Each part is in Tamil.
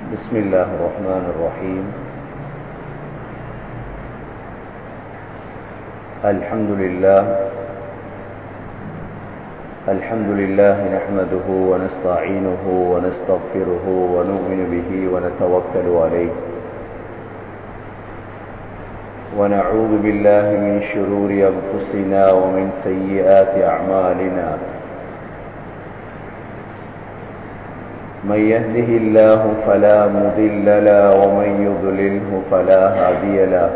بسم الله الرحمن الرحيم الحمد لله الحمد لله نحمده ونستعينه ونستغفره ونؤمن به ونتوكل عليه ونعوذ بالله من شرور أنفسنا ومن سيئات أعمالنا من يهده الله فلا مضل له ومن يضلله فلا هادي له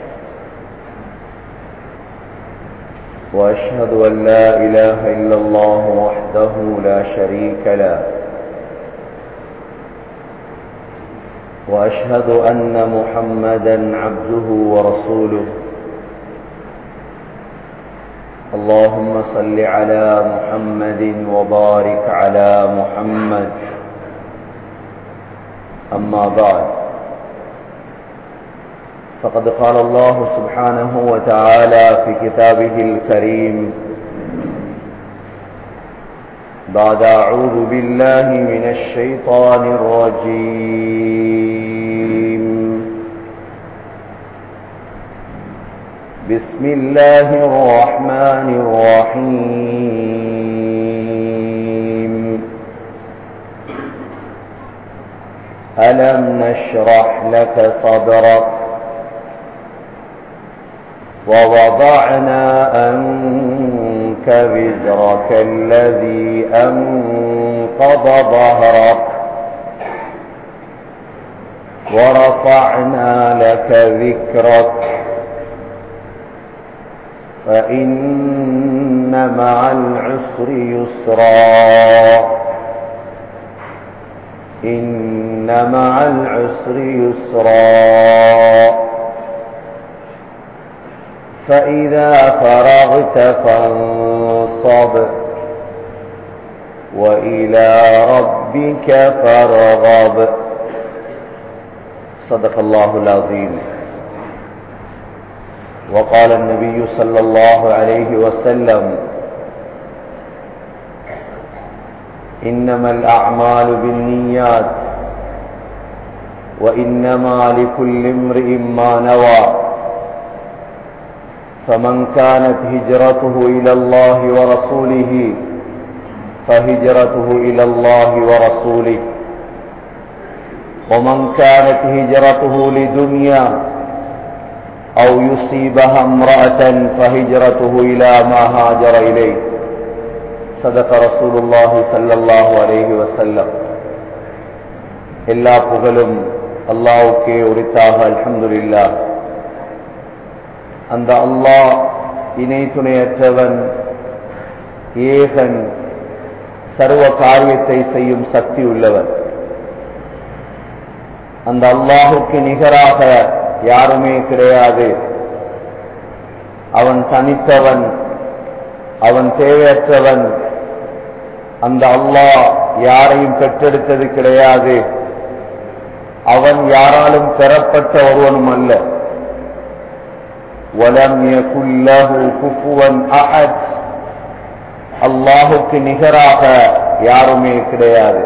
واشهد ان لا اله الا الله وحده لا شريك له واشهد ان محمدا عبده ورسوله اللهم صل على محمد وبارك على محمد أما بعد فقد قال الله سبحانه وتعالى في كتابه الكريم بعد أعوذ بالله من الشيطان الرجيم بسم الله الرحمن الرحيم ألم نشرح لك صدرك ووضعنا أنك وزرك الذي أنقض ظهرك ورفعنا لك ذكرك فإن مع العسر يسرا إن مع العسر يسرا فإذا فرغت فانصب وإلى ربك فارغب صدق الله العظيم وقال النبي صلى الله عليه وسلم إنما الأعمال بالنيات وإنما لكل امرئ ما نوى فمن كانت هجرته إلى الله ورسوله فهجرته إلى الله ورسوله ومن كانت هجرته لدنيا أو يصيبها امرأة فهجرته إلى ما هاجر إليه صدق رسول الله صلى الله عليه وسلم எல்லா புகழும் அல்லாவுக்கே உரித்தாக அல்ஹம்துலில்லா அந்த அல்லாஹ் இணை துணையற்றவன் ஏகன் சர்வ காரியத்தை செய்யும் சக்தி உள்ளவன் அந்த அல்லாஹுக்கு நிகராக யாருமே கிடையாது அவன் தனித்தவன் அவன் தேவையற்றவன் அந்த அல்லாஹ் யாரையும் பெற்றெடுத்தது கிடையாது அவன் யாராலும் பெறப்பட்ட ஒருவனும் அல்ல அல்லாஹுக்கு நிகராக யாருமே கிடையாது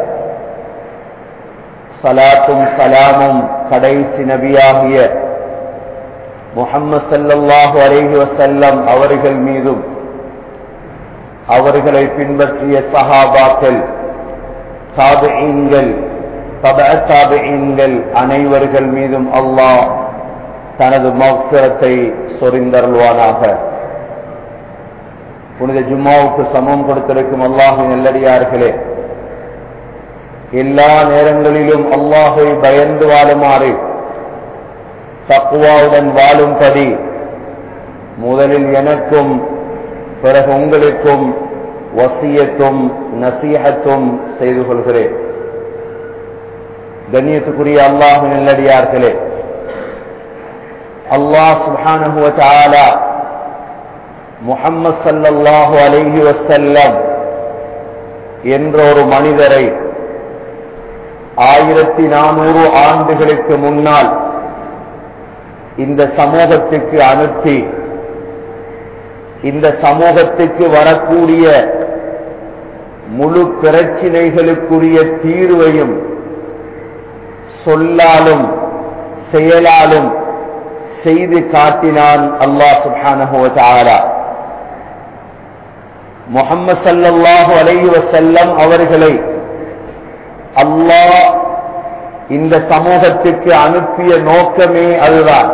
சலாத்தும் சலாமும் கடைசி நபியாகிய முகம்மது சல்லாஹூ அலேஹி வசல்லம் அவர்கள் மீதும் அவர்களை பின்பற்றிய சஹாபாக்கள் தாபியீன்கள் தப தாபியீன்கள் அனைவர்கள் மீதும் அல்லாஹ் தனது மௌத்திரத்தை சொரிந்தருள்வானாக புனித ஜும்மாவுக்கு சமம் கொடுத்திருக்கும் அல்லாஹின் நல்லடியார்களே எல்லா நேரங்களிலும் அல்லாஹை பயந்து வாழுமாறு தக்குவாவுடன் வாழும்படி முதலில் எனக்கும் பிறகு உங்களுக்கும் வசியத்தும் நசீகத்தும் செய்து கொள்கிறேன் கண்ணியத்துக்குரிய அல்லாஹு நல்லடியார்களே அல்லாஹ் சுபானுவ முகம்மது சல்லாஹூ அலஹி வசல்லம் என்ற ஒரு மனிதரை ஆயிரத்தி நானூறு ஆண்டுகளுக்கு முன்னால் இந்த சமூகத்துக்கு அனுப்பி இந்த சமூகத்துக்கு வரக்கூடிய முழு பிரச்சினைகளுக்குரிய தீர்வையும் சொல்லாலும் செயலாலும் செய்து காட்டினான் அல்லாஹ் சுப்ஹானஹு வ தஆலா முஹம்மது ஸல்லல்லாஹு அலைஹி வஸல்லம் அவர்களை அல்லாஹ் இந்த சமூகத்துக்கு அனுப்பிய நோக்கமே அதுதான்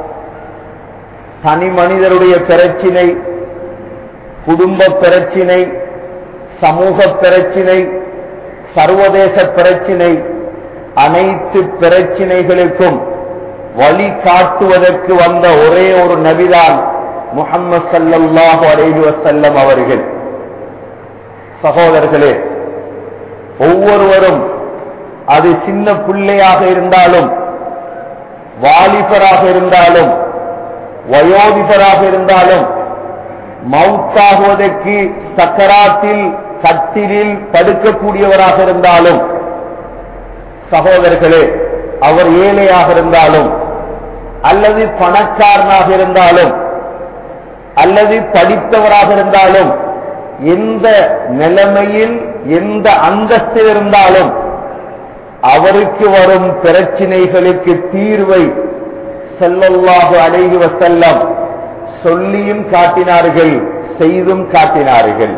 தனி மனிதருடைய பிரச்சினை குடும்ப பிரச்சினை சமூக பிரச்சினை சர்வதேச பிரச்சினை அனைத்து பிரச்சினைகளுக்கும் வழி காட்டுவதற்கு வந்த ஒரே ஒரு நபிதான் முகம்மது சல்லல்லாஹு அலைஹி வசல்லம் அவர்கள் சகோதரர்களே ஒவ்வொருவரும் அது சின்ன பிள்ளையாக இருந்தாலும் வாலிபராக இருந்தாலும் வயோதிபராக இருந்தாலும் மவுத்தாகுவதற்கு சக்கராத்தில் கட்டிலில் படுக்கக்கூடியவராக இருந்தாலும் சகோதரர்களே அவர் ஏழையாக இருந்தாலும் அல்லது பணக்காரனாக இருந்தாலும் அல்லது படித்தவராக இருந்தாலும் எந்த நிலைமையில் எந்த அந்தஸ்தில் இருந்தாலும் அவருக்கு வரும் பிரச்சினைகளுக்கு தீர்வை செல்லல்லாக அலைஹி வசல்லம் சொல்லியும் காட்டினார்கள் செய்தும் காட்டினார்கள்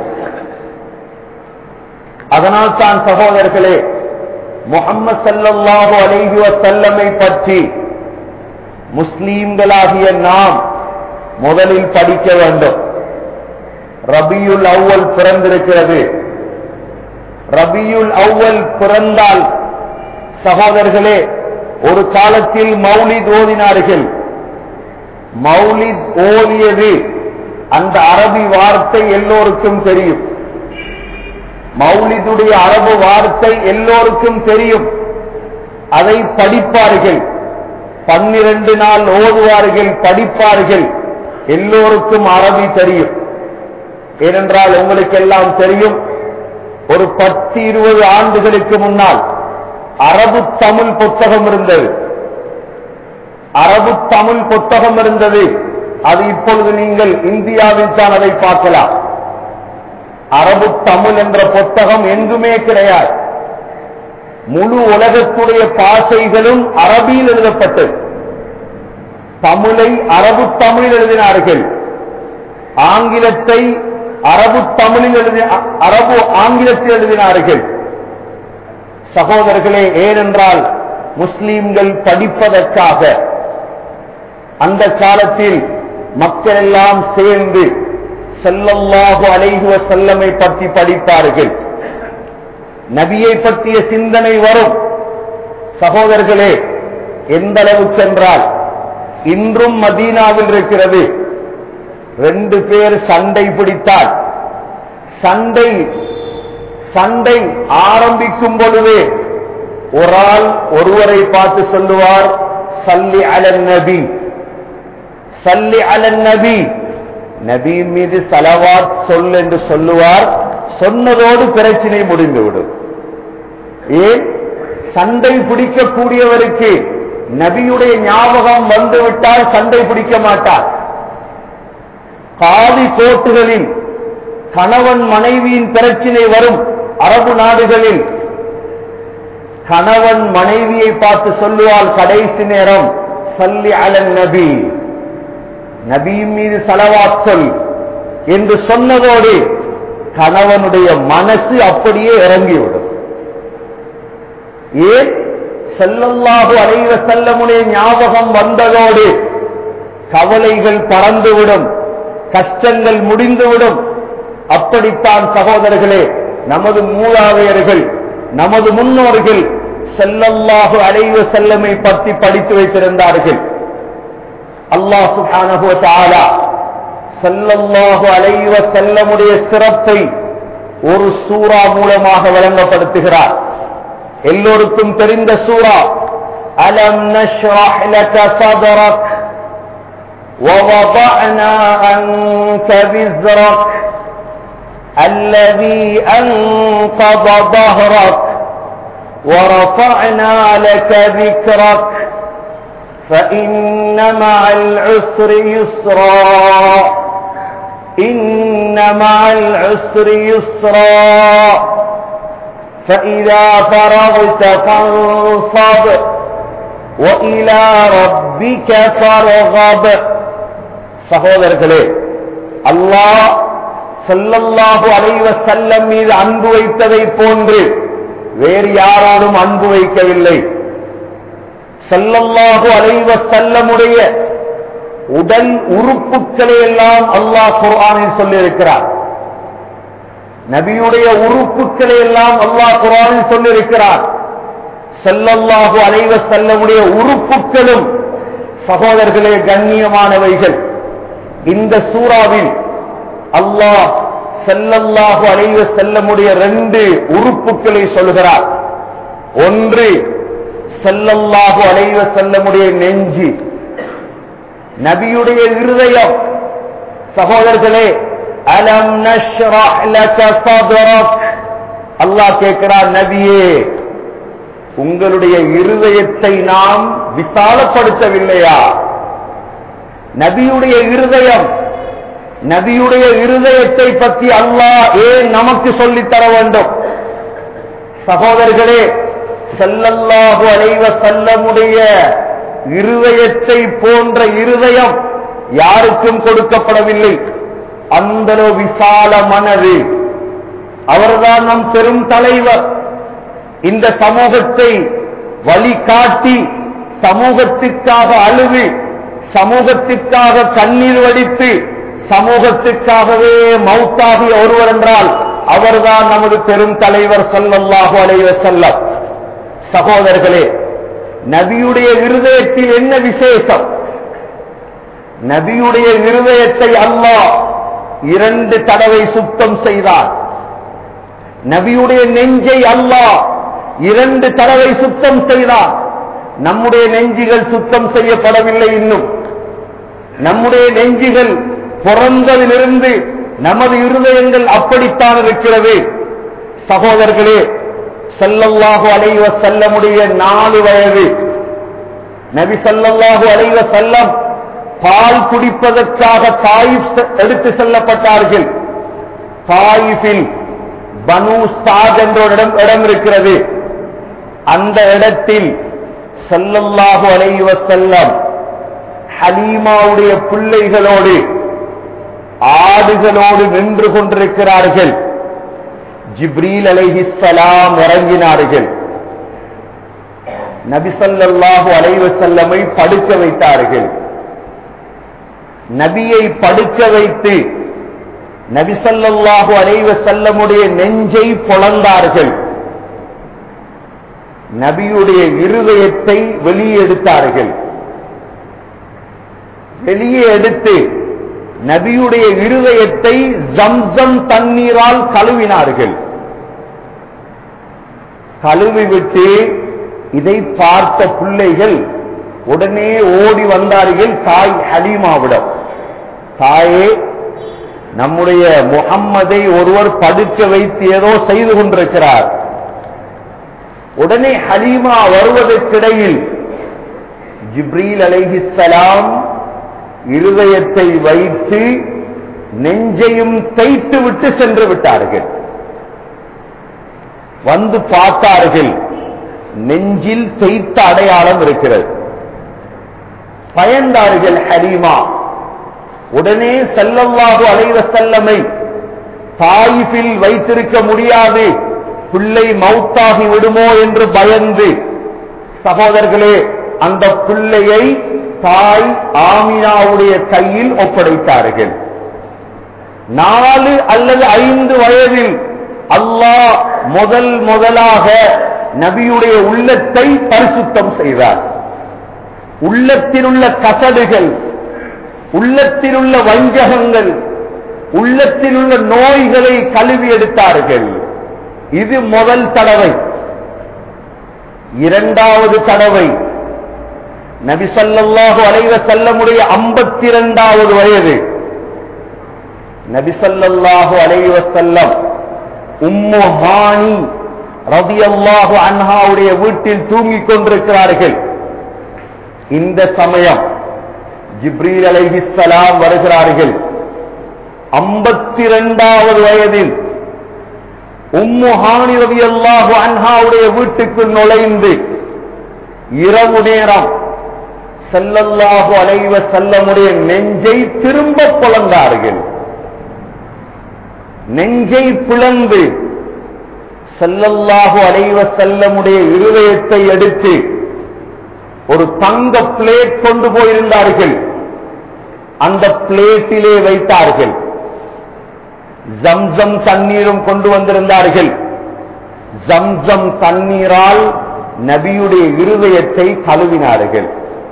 அதனால் தான் சகோதரர்களே முகம்மது சல்லல்லாஹு அலைஹி வசல்லமை பற்றி முஸ்லீம்களாகிய நாம் முதலில் படிக்க வேண்டும் ரபியுல் அவ்வல் பிறந்திருக்கிறது ரபியுல் அவ்வல் பிறந்தால் சகோதரர்களே ஒரு காலத்தில் மௌலித் ஓதினார்கள் மௌலித் ஓதியது அந்த அரபி வார்த்தை எல்லோருக்கும் தெரியும் மௌலிதுடைய அரபு வார்த்தை எல்லோருக்கும் தெரியும் அதை படிப்பார்கள் பன்னிரண்டு நாள் ஓதுவார்கள் படிப்பார்கள் எல்லோருக்கும் அரபி தெரியும் ஏனென்றால் உங்களுக்கு எல்லாம் தெரியும் ஒரு பத்து இருபது ஆண்டுகளுக்கு முன்னால் அரபு தமிழ் புத்தகம் இருந்தது அரபு தமிழ் புத்தகம் இருந்தது அது இப்பொழுது நீங்கள் இந்தியாவில் தான் அதை பார்க்கலாம் அரபு தமிழ் என்ற புத்தகம் எங்குமே கிடையாது முழு உலகத்துடைய பாசைகளும் அரபியில் எழுதப்பட்டது தமிழை அரபு தமிழில் எழுதினார்கள் ஆங்கிலத்தை அரபு தமிழில் எழுதி அரபு ஆங்கிலத்தில் எழுதினார்கள் சகோதரர்களே ஏனென்றால் முஸ்லீம்கள் படிப்பதற்காக அந்த காலத்தில் மக்கள் எல்லாம் சேர்ந்து செல்லல்லாஹு அலைகுவ செல்லமை பற்றி படிப்பார்கள் நபியை பற்றிய சிந்தனை வரும் சகோதரர்களே எந்த அளவுக்கு என்றால் இன்றும் மதீனாவில் இருக்கிறது ரெண்டு பேர் சண்டை பிடித்தால் சண்டை சண்டை ஆரம்பிக்கும் பொழுதே ஒரு ஆள் ஒருவரை பார்த்து சொல்லுவார் சல்லி அலன் நபி சல்லி அலன் நபி நபியின் மீது சலவாத் சொல் என்று சொல்லுவார் சொன்னதோடு பிரச்சனை முடிந்துவிடும் ஏன் சண்டை பிடிக்கக்கூடியவருக்கு நபியுடைய ஞாபகம் வந்துவிட்டால் சண்டை பிடிக்க மாட்டார் காதி கோட்டுகளில் கணவன் மனைவியின் பிரச்சினை வரும் அரபு நாடுகளில் கணவன் மனைவியை பார்த்து சொல்லுவாள் கடைசி நேரம் சல்லி அலன் நபி நபியின் மீது சலவாத் சொல் என்று சொன்னதோடு கணவனுடைய மனசு அப்படியே இறங்கிவிடும் ஏன் செல்லல்லாஹு அலைவ செல்லமுடைய ஞாபகம் வந்ததோடு கவலைகள் பறந்துவிடும் கஷ்டங்கள் முடிந்துவிடும் அப்படித்தான் சகோதரர்களே நமது மூலாதையர்கள் நமது முன்னோர்கள் செல்லல்லாஹு அலைவ செல்லமை பற்றி படித்து வைத்திருந்தார்கள் அல்லாஹ் சுப்ஹானஹு வ தஆலா ஸல்லல்லாஹு அலைஹி வஸல்லமுடைய சிறப்பை ஒரு சூரா மூலமாக வழங்கப்படுத்துகிறார் எல்லோருக்கும் தெரிந்த சூரா அலம் நஷ்ரஹ் லக சதரக் ووضعنا عنك وزرك الذي أنقض ظهرك ورفعنا لك ذكرك فإن مع العسر يسرا إن مع العسر يسرا فإذا فرغت فانصب وإلى ربك فارغب சகோதரர்களே அல்லாஹ் ஸல்லல்லாஹு அலைஹி வஸல்லம் மீது அன்பு வைத்ததை போன்று வேறு யாரோடும் அன்பு வைக்கவில்லை ஸல்லல்லாஹு அலைஹி வஸல்லமுடைய உடல் உறுப்புக்களை எல்லாம் அல்லாஹ் குர்ஆனில் சொல்லியிருக்கிறார் நபியுடைய உறுப்புக்களை எல்லாம் அல்லாஹ் குர்ஆனில் சொல்லியிருக்கிறார் ஸல்லல்லாஹு அலைஹி வஸல்லமுடைய உறுப்புக்களும் சகோதரர்களே கண்ணியமானவைகள் இந்த சூறாவில் அல்லாஹ் ஸல்லல்லாஹு அலைஹி வஸல்லமுடைய ரெண்டு உறுப்புக்களை சொல்கிறார் ஒன்று ஸல்லல்லாஹு அலைஹி வஸல்லமுடைய நெஞ்சு நபியுடைய இருதயம் சகோதரர்களே அலம் நஷ்ரஹ் லக சத்ரக் அல்லாஹ் கேட்கிறார் நபியே உங்களுடைய இருதயத்தை நாம் விசாலப்படுத்தவில்லையா நபியுடைய இருதயம் நபியுடைய இருதயத்தை பற்றி அல்லாஹ் ஏன் நமக்கு சொல்லித் தர வேண்டும் சகோதரர்களே செல்லல்லாஹு அலைவ செல்லமுடைய இருதயத்தை போன்ற இருதயம் யாருக்கும் கொடுக்கப்படவில்லை அந்த விசால மனது அவர்தான் நம் பெரும் தலைவர் இந்த சமூகத்தை வழிகாட்டி சமூகத்திற்காக அழுது சமூகத்திற்காக கண்ணீர் வடித்து சமூகத்திற்காகவே மௌத்தாகிய ஒருவர் என்றால் அவர்தான் நமது பெரும் தலைவர் சொல்லல்லாஹு அலைவ செல்லம் சகோதரர்களே நபியுடைய இருதயத்தில் என்ன விசேஷம் நபியுடைய இருதயத்தை அல்லாஹ் இரண்டு தடவை சுத்தம் செய்தார் நபியுடைய நெஞ்சை அல்லாஹ் இரண்டு தடவை சுத்தம் செய்தார் நம்முடைய நெஞ்சுகள் சுத்தம் செய்யப்படவில்லை இன்னும் நம்முடைய நெஞ்சுகள் பிறந்ததிலிருந்து நமது இருதயங்கள் அப்படித்தான் இருக்கிறது சகோதரர்களே சல்லல்லாஹு அலைவ செல்லமுடைய நாலு வயது நபி சல்லல்லாஹு அலைவ செல்லம் பால் குடிப்பதற்காக தாயிப் எடுத்து செல்லப்பட்டார்கள் தாயிஃபில் பனு சாத் என்ற ஒரு இடம் இடம் இருக்கிறது அந்த இடத்தில் சல்லல்லாஹு அலைவ செல்லம் ஹலீமாவுடைய பிள்ளைகளோடு ஆடுகளோடு நின்று கொண்டிருக்கிறார்கள் ஜிப்ரீல் அலைஹிஸ்ஸலாம் இறங்கினார்கள் நபிசல்லாஹு அலைவ செல்லமை படுக்க வைத்தார்கள் நபியை படுக்க வைத்து நபிசல்லாஹு அலைவ செல்லமுடைய நெஞ்சை பொழந்தார்கள் நபியுடைய இருதயத்தை வெளியே எடுத்தார்கள் வெளியே எடுத்து நபியுடைய இருதயத்தை ஜம்சம் தண்ணீரால் கழுவினார்கள் கழுவிவிட்டு இதை பார்த்த பிள்ளைகள் உடனே ஓடி வந்தார்கள் தாய் ஹலீமாவிடம் தாயே நம்முடைய முகம்மதை ஒருவர் படுக்க வைத்து ஏதோ செய்து கொண்டிருக்கிறார் உடனே ஹலீமா வருவதற்கிடையில் ஜிப்ரீல் அலைஹிஸ்ஸலாம் இருதயத்தை வைத்து நெஞ்சையும் தைத்து விட்டு சென்று விட்டார்கள் வந்து பார்த்தார்கள் நெஞ்சில் தைத்த அடையாளம் இருக்கிறது பயந்தார்கள் ஹலீமா உடனே செல்லல்லாஹு அலைவ செல்லமை தாயிஃபில் வைத்திருக்க முடியாது பிள்ளை மௌத்தாகி விடுமோ என்று பயந்து சகோதரர்களே அந்த பிள்ளையை தாய் ஆமினாவுடைய கையில் ஒப்படைத்தார்கள் நாலு அல்லது ஐந்து வயதில் அல்லாஹ் முதல் முதலாக நபியுடைய உள்ளத்தை பரிசுத்தம் செய்தார் உள்ளத்தில் உள்ள கசடுகள் உள்ளத்தில் உள்ள வஞ்சகங்கள் உள்ளத்தில் உள்ள நோய்களை கழுவி எடுத்தார்கள் இது முதல் தடவை இரண்டாவது தடவை நபி ஸல்லல்லாஹு அலைஹி வஸல்லமுடைய 52வது வயது நபி ஸல்லல்லாஹு அலைஹி வஸல்லம் உம்மு ஹானி ரதியல்லாஹு அன்ஹாவுடைய வீட்டில் தூங்கிக் கொண்டிருக்கிறார்கள் இந்த சமயம் ஜிப்ரீல் அலைஹிஸ்ஸலாம் வருகிறார்கள் 52வது வயதில் உம்மு ஹானி ரதியல்லாஹு அன்ஹாவுடைய வீட்டுக்கு நுழைந்து இரவு நேரம் செல்லல்லாஹு அலைவ செல்லமுடைய நெஞ்சை திரும்ப புலந்தார்கள் நெஞ்சை பிளந்து செல்லல்லாஹு அலைவ செல்லமுடைய இருதயத்தை எடுத்து ஒரு தங்க பிளேட் கொண்டு போயிருந்தார்கள் அந்த பிளேட்டிலே வைத்தார்கள் ஜம்சம் தண்ணீரும் கொண்டு வந்திருந்தார்கள் ஜம்சம் தண்ணீரால் நபியுடைய இருதயத்தை கழுவினார்கள்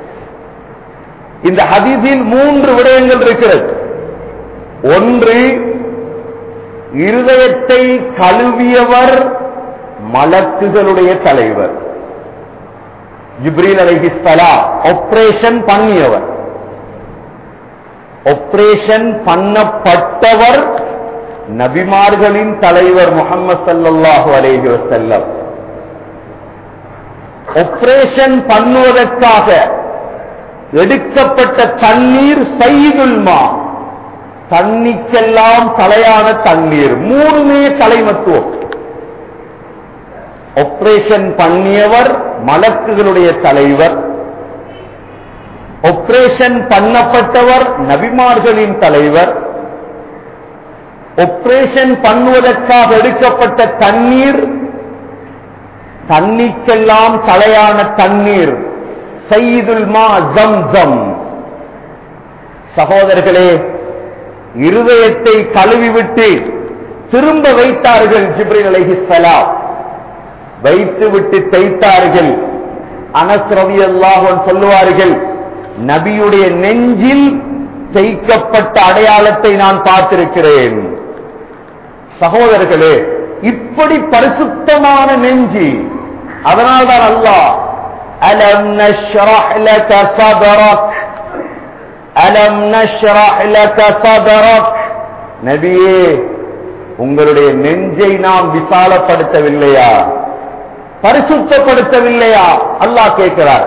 இந்த ஹதீஸில் மூன்று விடயங்கள் இருக்கிறது ஒன்று இருதயத்தை கழுவியவர் மலக்குகளுடைய தலைவர் ஜிப்ரீல் அலைஹிஸ்ஸலா ஆபரேஷன் பண்ணியவர் ஆபரேஷன் பண்ணப்பட்டவர் நபிமார்களின் தலைவர் முகமது சல்லல்லாஹு அலைஹி வஸல்லம் ஆபரேஷன் பண்ணுவதற்காக எடுக்கப்பட்ட தண்ணீர் சைதுல்மா தண்ணிக்கெல்லாம் தலையான தண்ணீர் மூணுமே தலைமத்துவம் ஆபரேஷன் பண்ணியவர் மலக்குகளுடைய தலைவர் ஆபரேஷன் பண்ணப்பட்டவர் நபிமார்களின் தலைவர் ஆபரேஷன் பண்ணுவதற்காக எடுக்கப்பட்ட தண்ணீர் தண்ணிக்கெல்லாம் தலையான தண்ணீர் சைதுல் மா ஜம் ஜம் சகோதரர்களே இருதயத்தை கழுவிவிட்டு திரும்ப வைத்தார்கள் ஜிப்ரில் அலைஹிஸ்ஸலாம் வைத்துவிட்டு தைத்தார்கள் அனஸ் ரலியல்லாஹு சொல்லுவார்கள் நபியுடைய நெஞ்சில் தைக்கப்பட்ட அடையாளத்தை நான் பார்த்திருக்கிறேன் சகோதரர்களே இப்படி பரிசுத்தமான நெஞ்சி அதனால்தான் அல்லாஹ் அலம் நஷ்ரஹ் லக சதரக் அலம் நஷ்ரஹ் லக சதரக் நபியே உங்களுடைய நெஞ்சை நாம் விசாலப்படுத்தவில்லையா பரிசுத்தப்படுத்தவில்லையா அல்லாஹ் கேட்கிறார்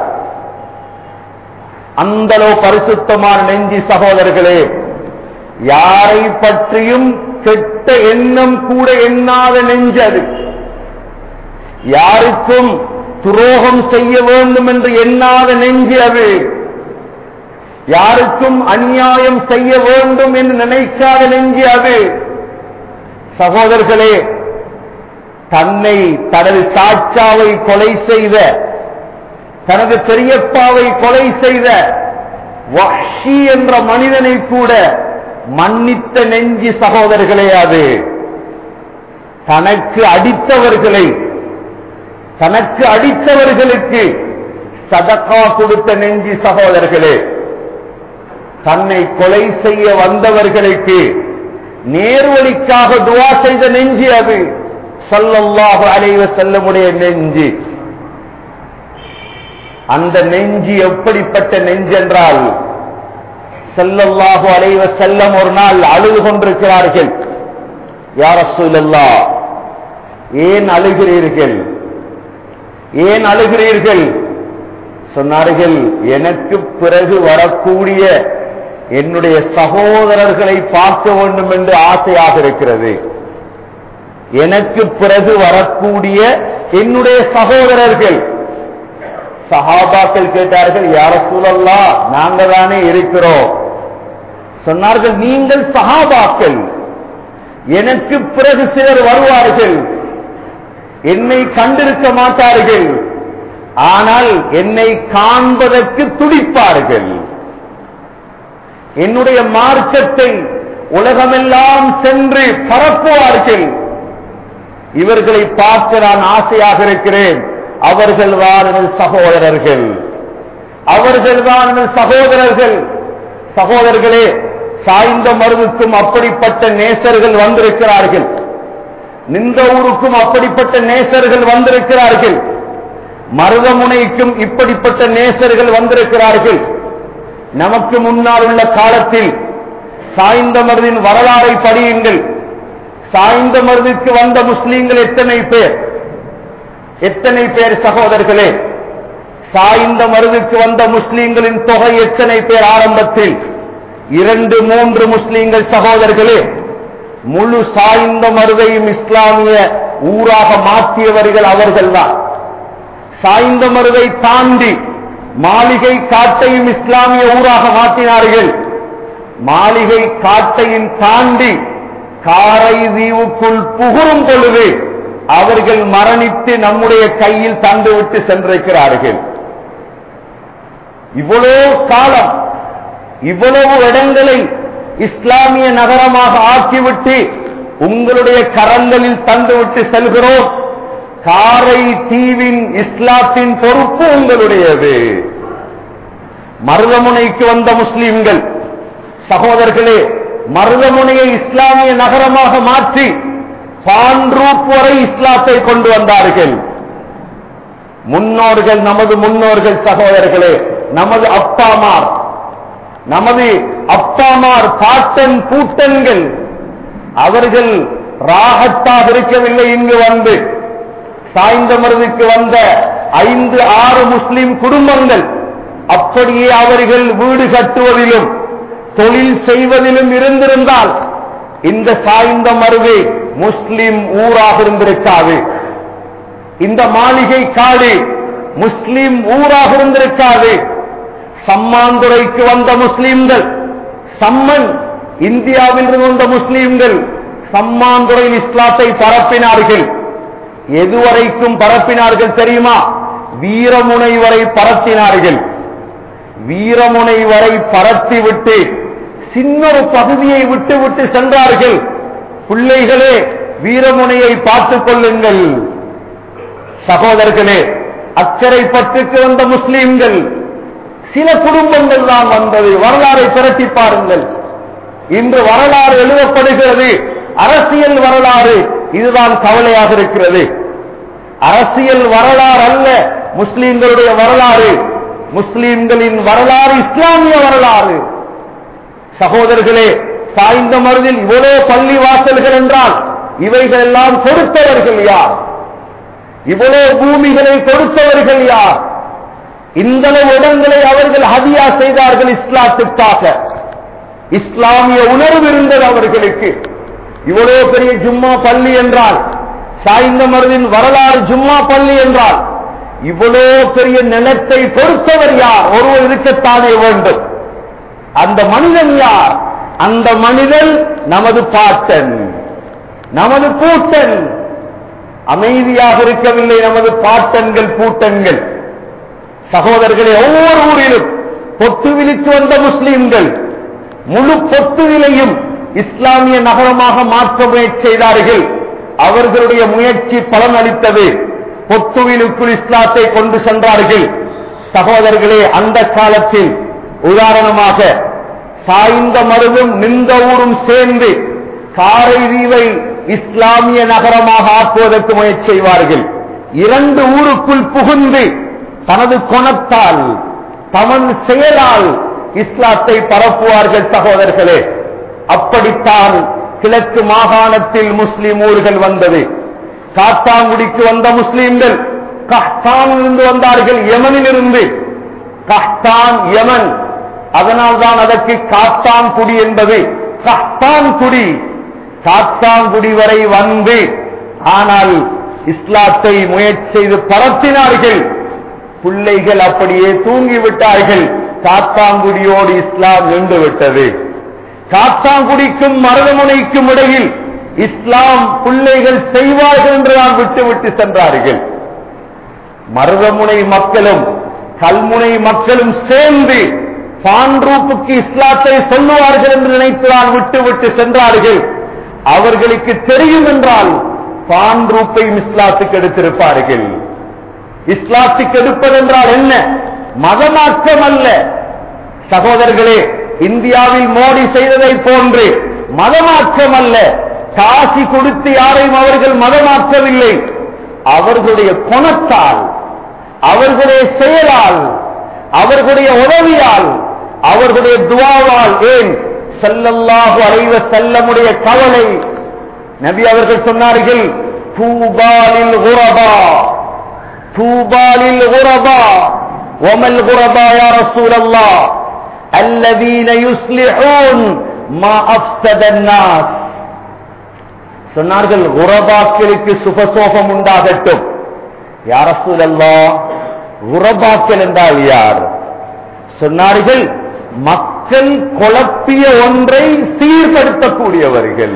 அந்த அளவு பரிசுத்தமான நெஞ்சி சகோதரர்களே யாரை பற்றியும் கெட்ட எண்ணம் கூட எண்ணாத நெஞ்சு அது யாருக்கும் துரோகம் செய்ய வேண்டும் என்று எண்ணாத நெஞ்சு அது யாருக்கும் அநியாயம் செய்ய வேண்டும் என்று நினைக்காத நெஞ்சு அது சகோதரர்களே தன்னை தனது சாட்சாவை கொலை செய்த தனது பெரியப்பாவை கொலை செய்த வஹ்ஷி என்ற மனிதனை கூட மன்னித்த நெஞ்சி சகோதரர்களே அது தனக்கு அடித்தவர்களை தனக்கு அடித்தவர்களுக்கு சதக்கா கொடுத்த நெஞ்சி சகோதரர்களே தன்னை கொலை செய்ய வந்தவர்களுக்கு நேர்வழிக்காக துவா செய்த நெஞ்சி அது சல்லல்லாஹு அலைவ செல்லமுடைய நெஞ்சி அந்த நெஞ்சி எப்படிப்பட்ட நெஞ்சென்றால் செல்லல்லாஹு அலைவ செல்லம் ஒரு நாள் அழுது கொண்டிருக்கிறார்கள் யார சொல்லல்லா ஏன் அழுகிறீர்கள் ஏன் அழுகிறீர்கள் சொன்னார்கள் எனக்கு பிறகு வரக்கூடிய என்னுடைய சகோதரர்களை பார்க்க வேண்டும் என்று ஆசையாக இருக்கிறது எனக்கு பிறகு வரக்கூடிய என்னுடைய சகோதரர்கள் சஹாபாக்கள் கேட்டார்கள் யார சூழல்லா நாங்க தானே இருக்கிறோம் சொன்னார்கள் நீங்கள் சஹாபாக்கள் எனக்கு பிறகு சிலர் வருவார்கள் என்னை கண்டிருக்க மாட்டார்கள் ஆனால் என்னை காண்பதற்கு துடிப்பார்கள் என்னுடைய மார்க்கத்தை உலகமெல்லாம் சென்று பரப்புவார்கள் இவர்களை பார்க்க நான் ஆசையாக இருக்கிறேன் அவர்கள் தான் எனது சகோதரர்கள் அவர்கள் தான் எனது சகோதரர்கள் சகோதரர்களே சாய்ந்த மருதுக்கும் அப்படிப்பட்ட நேசர்கள் வந்திருக்கிறார்கள் நின்ற ஊருக்கும் அப்படிப்பட்ட நேசர்கள் வந்திருக்கிறார்கள் மருதமுனைக்கும் இப்படிப்பட்ட நேசர்கள் வந்திருக்கிறார்கள் நமக்கு முன்னால் உள்ள காலத்தில் சாய்ந்த மருதின் வரலாறை படியுங்கள் சாய்ந்த மருதுக்கு வந்த முஸ்லீம்கள் எத்தனை பேர் எத்தனை பேர் சகோதரர்களே சாய்ந்த மருதுக்கு வந்த முஸ்லீம்களின் தொகை எத்தனை பேர் ஆரம்பத்தில் இரண்டு மூன்று முஸ்லீம்கள் சகோதரர்களே முழு சாய்ந்த மருதையும் இஸ்லாமிய ஊராக மாற்றியவர்கள் அவர்கள்தான் சாய்ந்த மருதை தாண்டி மாளிகை காட்டையும் இஸ்லாமிய ஊராக மாற்றினார்கள் மாளிகை காட்டையும் தாண்டி காரை தீவுக்குள் புகுறும் பொழுது அவர்கள் மரணித்து நம்முடைய கையில் தந்துவிட்டு சென்றிருக்கிறார்கள் இவ்வளவு காலம் இவ்வளவு இடங்களை இஸ்லாமிய நகரமாக ஆக்கிவிட்டு உங்களுடைய கரங்களில் தந்துவிட்டு செல்கிறோம் காரை தீவின் இஸ்லாத்தின் பொறுப்பு உங்களுடையது மருதமுனைக்கு வந்த முஸ்லிம்கள் சகோதரர்களே மருதமுனையை இஸ்லாமிய நகரமாக மாற்றி பான்ரூப் வரை இஸ்லாத்தை கொண்டு வந்தார்கள் முன்னோர்கள் நமது முன்னோர்கள் சகோதரர்களே நமது அப்பாமார் நமது அப்பாமார் பாட்டன் பூட்டன்கள் அவர்கள் ராகத்தாக இருக்கவில்லை இங்கு வந்து சாய்ந்த மருதுக்கு வந்த ஐந்து ஆறு முஸ்லிம் குடும்பங்கள் அப்படியே அவர்கள் வீடு கட்டுவதிலும் தொழில் செய்வதிலும் இருந்திருந்தால் இந்த சாய்ந்த மருது முஸ்லிம் ஊராக இருந்திருக்காது இந்த மாளிகை காடு முஸ்லிம் ஊராக இருந்திருக்காது சம்மாந்துறைக்கு வந்த முஸ்லிம்கள் சம்மன் இந்தியாவில் இருந்து வந்த முஸ்லிம்கள் சம்மாந்துறையில் இஸ்லாத்தை பரப்பினார்கள் எதுவரைக்கும் பரப்பினார்கள் தெரியுமா வீரமுனை வரை பரத்தினார்கள் வீரமுனை வரை பரத்திவிட்டு சின்னொரு பகுதியை விட்டு விட்டு சென்றார்கள் பிள்ளைகளே வீரமுனையை பார்த்துக் கொள்ளுங்கள் சகோதரர்களே அக்கறை பற்றுக்கு வந்த முஸ்லீம்கள் சில குடும்பங்கள் தான் வந்தது வரலாறை திரட்டி பாருங்கள் இன்று வரலாறு எழுதப்படுகிறது அரசியல் வரலாறு இதுதான் கவலையாக இருக்கிறது அரசியல் வரலாறு அல்ல முஸ்லீம்களுடைய வரலாறு முஸ்லீம்களின் வரலாறு இஸ்லாமிய வரலாறு சகோதரர்களே சாய்ந்த மருதில் இவ்வளோ பள்ளி வாசல்கள் என்றால் இவைகள் எல்லாம் கொடுத்தவர்கள் யார் இவ்வளோ பூமிகளை கொடுத்தவர்கள் யார் இந்த இடங்களை அவர்கள் ஹதியா செய்தார்கள் இஸ்லாத்துக்காக இஸ்லாமிய உணர்வு இருந்தது அவர்களுக்கு இவ்வளோ பெரிய ஜும்மா பள்ளி என்றால் சாய்ந்த மருதின் வரலாறு ஜும்மா பள்ளி என்றால் இவ்வளோ பெரிய நிலத்தை பொறுத்தவர் யார் ஒருவர் இருக்கத்தானே வேண்டும் அந்த மனிதன் யார் அந்த மனிதன் நமது பாட்டன் நமது பூட்டன் அமைதியாக இருக்கவில்லை நமது பாட்டன்கள் பூட்டன்கள் சகோதரர்களே ஒவ்வொரு ஊரிலும் பொத்துவிலிக்கு வந்த முஸ்லிம்கள் முழு பொத்துவிலையும் இஸ்லாமிய நகரமாக மாற்ற முயற்சி செய்தார்கள் அவர்களுடைய முயற்சி பலன் அளித்தது பொத்துவிலுக்குள் இஸ்லாத்தை கொண்டு சென்றார்கள் சகோதரர்களே அந்த காலத்தில் உதாரணமாக சாய்ந்த மருதும் நின்ற ஊரும் சேர்ந்து காரைதீவை இஸ்லாமிய நகரமாக ஆக்குவதற்கு முயற்சி செய்வார்கள் இரண்டு ஊருக்குள் புகுந்து தனது குணத்தால் தமன் செயலால் இஸ்லாத்தை பரப்புவார்கள் சகோதரர்களே அப்படித்தான் கிழக்கு மாகாணத்தில் முஸ்லிம் ஊர்கள் வந்தது காத்தாங்குடிக்கு வந்த முஸ்லிம்கள் கஹ்தானிலிருந்து வந்தார்கள் யமனிலிருந்து கஹ்தான் யமன் அதனால்தான் அதற்கு காத்தான் குடி என்பது கஹ்தான் குடி காத்தாங்குடி வரை வந்து ஆனால் இஸ்லாத்தை முயற்சி செய்து பரத்தினார்கள் பிள்ளைகள் அப்படியே தூங்கிவிட்டார்கள் காத்தாங்குடியோடு இஸ்லாம் நின்று விட்டது காத்தாங்குடிக்கும் மருதமுனைக்கும் இடையில் இஸ்லாம் பிள்ளைகள் செய்வார்கள் என்று நான் விட்டுவிட்டு சென்றார்கள் மருதமுனை மக்களும் கல்முனை மக்களும் சேர்ந்து பான்ரூப்புக்கு இஸ்லாத்தை சொல்லுவார்கள் என்று நினைத்துதான் விட்டுவிட்டு சென்றார்கள் அவர்களுக்கு தெரியும் என்றால் பான்ரூப்பையும் இஸ்லாத்துக்கு எடுத்திருப்பார்கள் இஸ்லாத்துக்கு எடுப்பதென்றால் என்ன மதமாற்றம் அல்ல சகோதரர்களே இந்தியாவில் மோடி செய்ததை போன்று மதமாற்றம் அல்ல காசி கொடுத்து யாரையும் அவர்கள் மதமாற்றவில்லை அவர்களுடைய குணத்தால் அவர்களுடைய செயலால் அவர்களுடைய உதவியால் அவர்களுடைய துவாவால் ஏன் செல்லல்லாஹு அலைவ செல்லமுடைய கவலை நபி அவர்கள் சொன்னார்கள் தூபாலில் உரபா தூபாலில் உரபா وما الغرباء يا رسول الله الذين يصلحون ما افسد الناس சொன்னார்கள் குரபாக்களுக்கு சுபசோகம் உண்டாகட்டும் யார சூழல்லா உரபாக்கள் என்றால் யார் சொன்னார்கள் மக்கள் குழப்பிய ஒன்றை சீர்படுத்தக்கூடியவர்கள்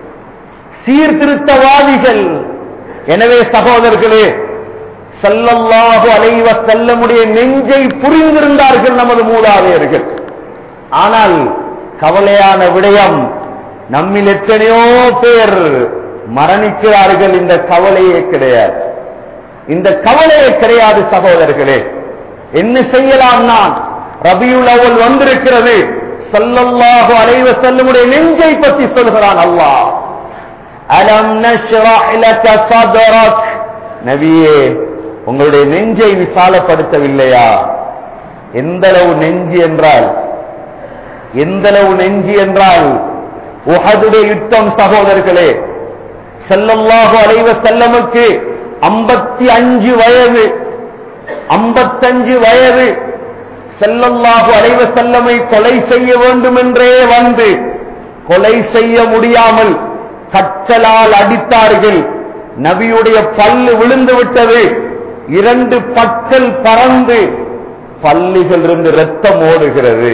சீர்திருத்தவாதிகள் எனவே சகோதரர்களே செல்லல்லாஹு அலைவ செல்லமுடைய நெஞ்சை புரிந்திருந்தார்கள் நமது மூதாதையர்கள் ஆனால் கவலையான விடயம் நம்மில் எத்தனையோ பேர் மரணிக்கிறார்கள் இந்த கவலையே கிடையாது இந்த கவலையே கிடையாது சகோதரர்களே என்ன செய்யலாம் நான் ரபியுல் அவல் வந்திருக்கிறது சல்லல்லாஹு அலைவ செல்லமுடைய நெஞ்சை பற்றி சொல்கிறான் அல்லாஹ் அலம் நஷ்ரஹ் லக சத்ரக் நபியே உங்களுடைய நெஞ்சை விசாலப்படுத்தவில்லையா எந்த அளவு நெஞ்சு என்றால் எந்த அளவு நெஞ்சு என்றால் உஹதுடைய யுத்தம் சகோதரர்களே செல்லல்லாஹு அலைவ செல்லமுக்கு ஐம்பத்தி அஞ்சு வயது ஐம்பத்தஞ்சு வயது செல்லல்லாஹு அலைவ செல்லமை கொலை செய்ய வேண்டும் என்றே வந்து கொலை செய்ய முடியாமல் கற்றலால் அடித்தார்கள் நபியுடைய பல்லு விழுந்து விட்டது இரண்டு பற்கள் பறந்து பல்லிகள் இருந்து ரத்தம் ஓடுகிறது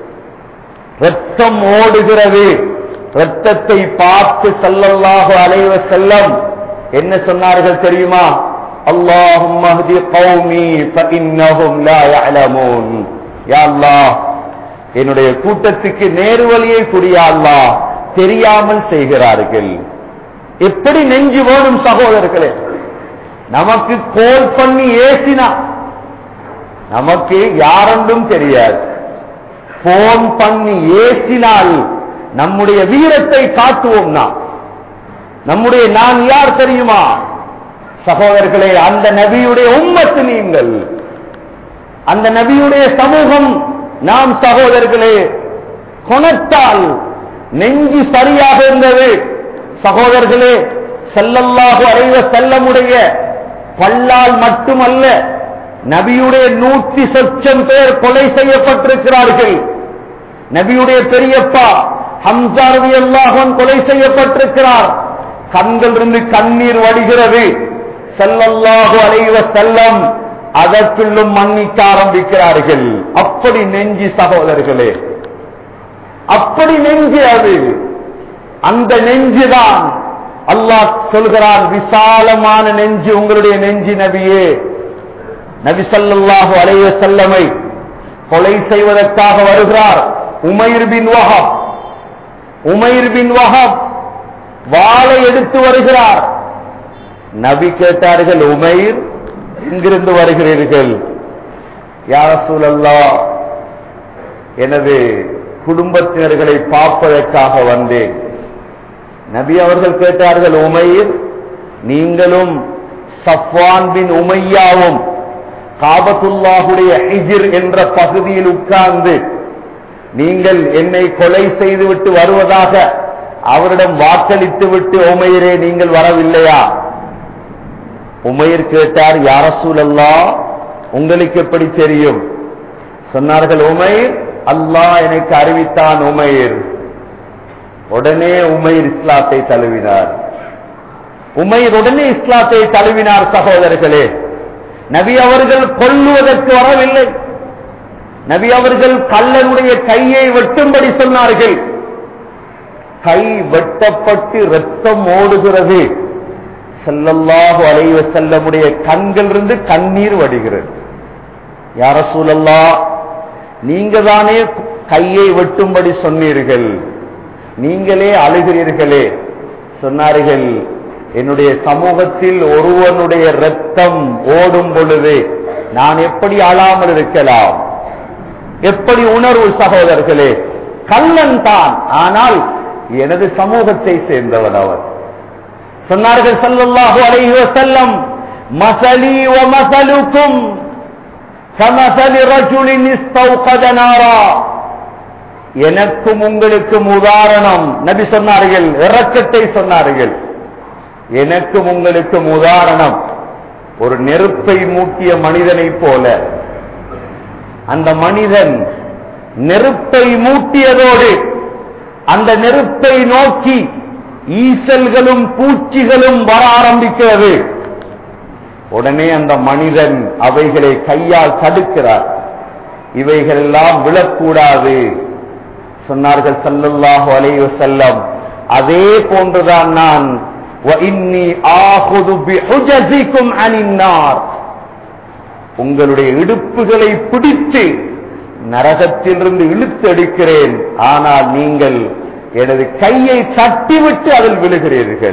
ரத்தம் ஓடுகிறது ரத்தத்தை பார்த்து செல்லல்லாஹு அலைவ செல்லம் என்ன சொன்னார்கள் தெரியுமா அல்லாஹும் மஹ்தி கௌமி ஃபஇன்னஹும் லா யஅலமூன் யா அல்லாஹ் என்னுடைய கூட்டத்துக்கு நேர்வழியை புரியா அல்லாஹ் தெரியாமல் செய்கிறார்கள் எப்படி நெஞ்சு வேணும் சகோதரர்களே நமக்கு கோல் பண்ணி ஏசினா நமக்கு யாரென்றும் தெரியாது போன் பண்ணி ஏசினால் நம்முடைய வீரத்தை காட்டுவோம் நாம் நம்முடைய நான் யார் தெரியுமா சகோதரர்களே அந்த நபியுடைய உம்மத்து நீங்கள் அந்த நபியுடைய சமூகம் நாம் சகோதரர்களே குணத்தால் நெஞ்சு சரியாக இருந்தது சகோதரர்களே செல்லல்லாக அறைவ செல்லமுடைய பல்லால் மட்டுமல்ல நபியுடைய நூற்றி சொச்சம் பேர் கொலை செய்யப்பட்டிருக்கிறார்கள் நபியுடைய பெரியப்பா ஹம்சாரதி அல்லாஹன் கொலை செய்யப்பட்டிருக்கிறார் கண்கள் இருந்து கண்ணீர் வடிகிறது செல்லல்லாஹு அலைவ செல்லம் அதற்குள்ளும் மன்னிக்க ஆரம்பிக்கிறார்கள் அப்படி நெஞ்சி சகோதரர்களே அப்படி நெஞ்சு அது அந்த நெஞ்சுதான் அல்லாஹ் சொல்கிறான் விசாலமான நெஞ்சு உங்களுடைய நெஞ்சு நபியே நபி ஸல்லல்லாஹு அலைஹி வஸல்லமை கொலை செய்வதற்காக வருகிறார் உமைர் பின் வஹப் உமைர் பின் வஹப் வாளை எடுத்து வருகிறார் நபி கேட்டார்கள் உமைர் எங்கிருந்து வருகிறீர்கள் யார சூழல்லா எனது குடும்பத்தினர்களை பார்ப்பதற்காக வந்தேன் நபி அவர்கள் கேட்டார்கள் உமைர் நீங்களும் சஃப்வான் பின் உமையாவும் காபத்துல்லாஹுடைய ஹிஜிர் என்ற பகுதியில் உட்கார்ந்து நீங்கள் என்னை கொலை செய்துவிட்டு வருவதாக அவரிடம் வாக்களித்து விட்டு உமையரே நீங்கள் வரவில்லையா உமையர் கேட்டார் யார சூழல்லா உங்களுக்கு எப்படி தெரியும் சொன்னார்கள் உமைர் அல்லாஹ் எனக்கு அறிவித்தான் உமைர் உடனே உமைர் இஸ்லாத்தை தழுவினார் உமைர் உடனே இஸ்லாத்தை தழுவினார் சகோதரர்களே நபி அவர்கள் கொல்லுவதற்கு வரவில்லை நபி அவர்கள் கல்லனுடைய கையை வெட்டும்படி சொன்னார்கள் கை வெட்டப்பட்டு ரத்தம் ஓடுகிறது செல்லல்லாஹு அலைவ செல்லமுடைய கண்களிலிருந்து கண்ணீர் வடிகிறது யார சூழல்லா நீங்க தானே கையை வெட்டும்படி சொன்னீர்கள் நீங்களே அழுகிறீர்களே சொன்னார்கள் என்னுடைய சமூகத்தில் ஒருவனுடைய ரத்தம் ஓடும் பொழுது நான் எப்படி அழாமல் இருக்கலாம் எப்படி உணர்வு சகோதரர்களே கல்லன் தான் ஆனால் எனது சமூகத்தை சேர்ந்தவன் அவர் சொன்னார்கள் ஸல்லல்லாஹு அலைஹி வஸல்லம் மஸலி வ மஸலுக்கும் கமஸலி ரஜுலின் இஸ்தௌகத நாரா எனக்கும் உங்களுக்கும் உதாரணம் நபி சொன்னார்கள் இரக்கத்தை சொன்னார்கள் எனக்கும் உங்களுக்கும் உதாரணம் ஒரு நெருப்பை மூட்டிய மனிதனைப் போல அந்த மனிதன் நெருப்பை மூட்டியதோடு அந்த நெருப்பை நோக்கி ஈசல்களும் பூச்சிகளும் வர ஆரம்பிக்கிறது உடனே அந்த மனிதன் அவைகளை கையால் தடுக்கிறார் இவைகள் எல்லாம் விழக்கூடாது சொன்னார்கள் சல்லல்லாஹு அலைஹி வஸல்லம் அதே போன்றுதான் நான் وَإِنِّي آخُذُ بِحُجَزِكُمْ عَنِ النَّارِ உங்களுடைய இடுப்புகளை பிடித்து நரகத்திலிருந்து இழுத்து எடுக்கிறேன் ஆனால் நீங்கள் எனது கையை தட்டிவிட்டு அதில் விழுகிறீர்கள்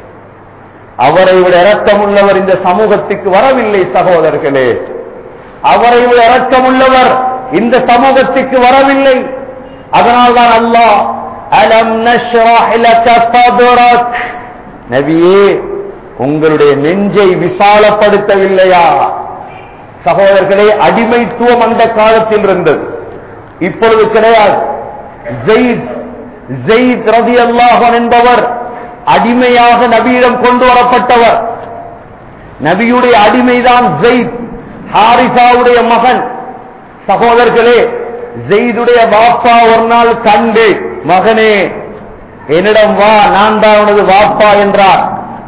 அவரை விட இரக்கமுள்ளவர் இந்த சமூகத்துக்கு வரவில்லை சகோதரர்களே அவரை விட இரக்கமுள்ளவர் இந்த சமூகத்துக்கு வரவில்லை அதனால்தான் அல்லாஹ் அலம் நஷ்ரஹ் லக சத்ரக் நபியே உங்களுடைய நெஞ்சை விசாலப்படுத்தவில்லையா சகோதரர்களே அடிமைத்துவம் அந்த காலத்தில் இருந்தது இப்பொழுது கிடையாது ஜெயித் ஜெயித் ரதி அல்லாஹன் என்பவர் அடிமையாக நபியிடம் கொண்டு வரப்பட்டவர் நபியுடைய அடிமைதான் ஜெயித் ஹாரிசாவுடைய மகன் சகோதரர்களே ஜெயிதுடைய பாப்பா ஒரு நாள் கண்டு மகனே என்னிடம் வா நான் தான் உனது வாப்பா என்றார்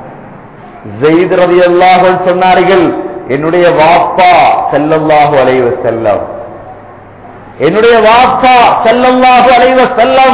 ஜெயித் ரதி அல்லாஹன் சொன்னார்கள் என்னுடைய வாப்பா செல்லல்லாஹு அலைவ செல்லம் என்னுடைய வாப்பா செல்லல்லாஹு அலைவ செல்லம்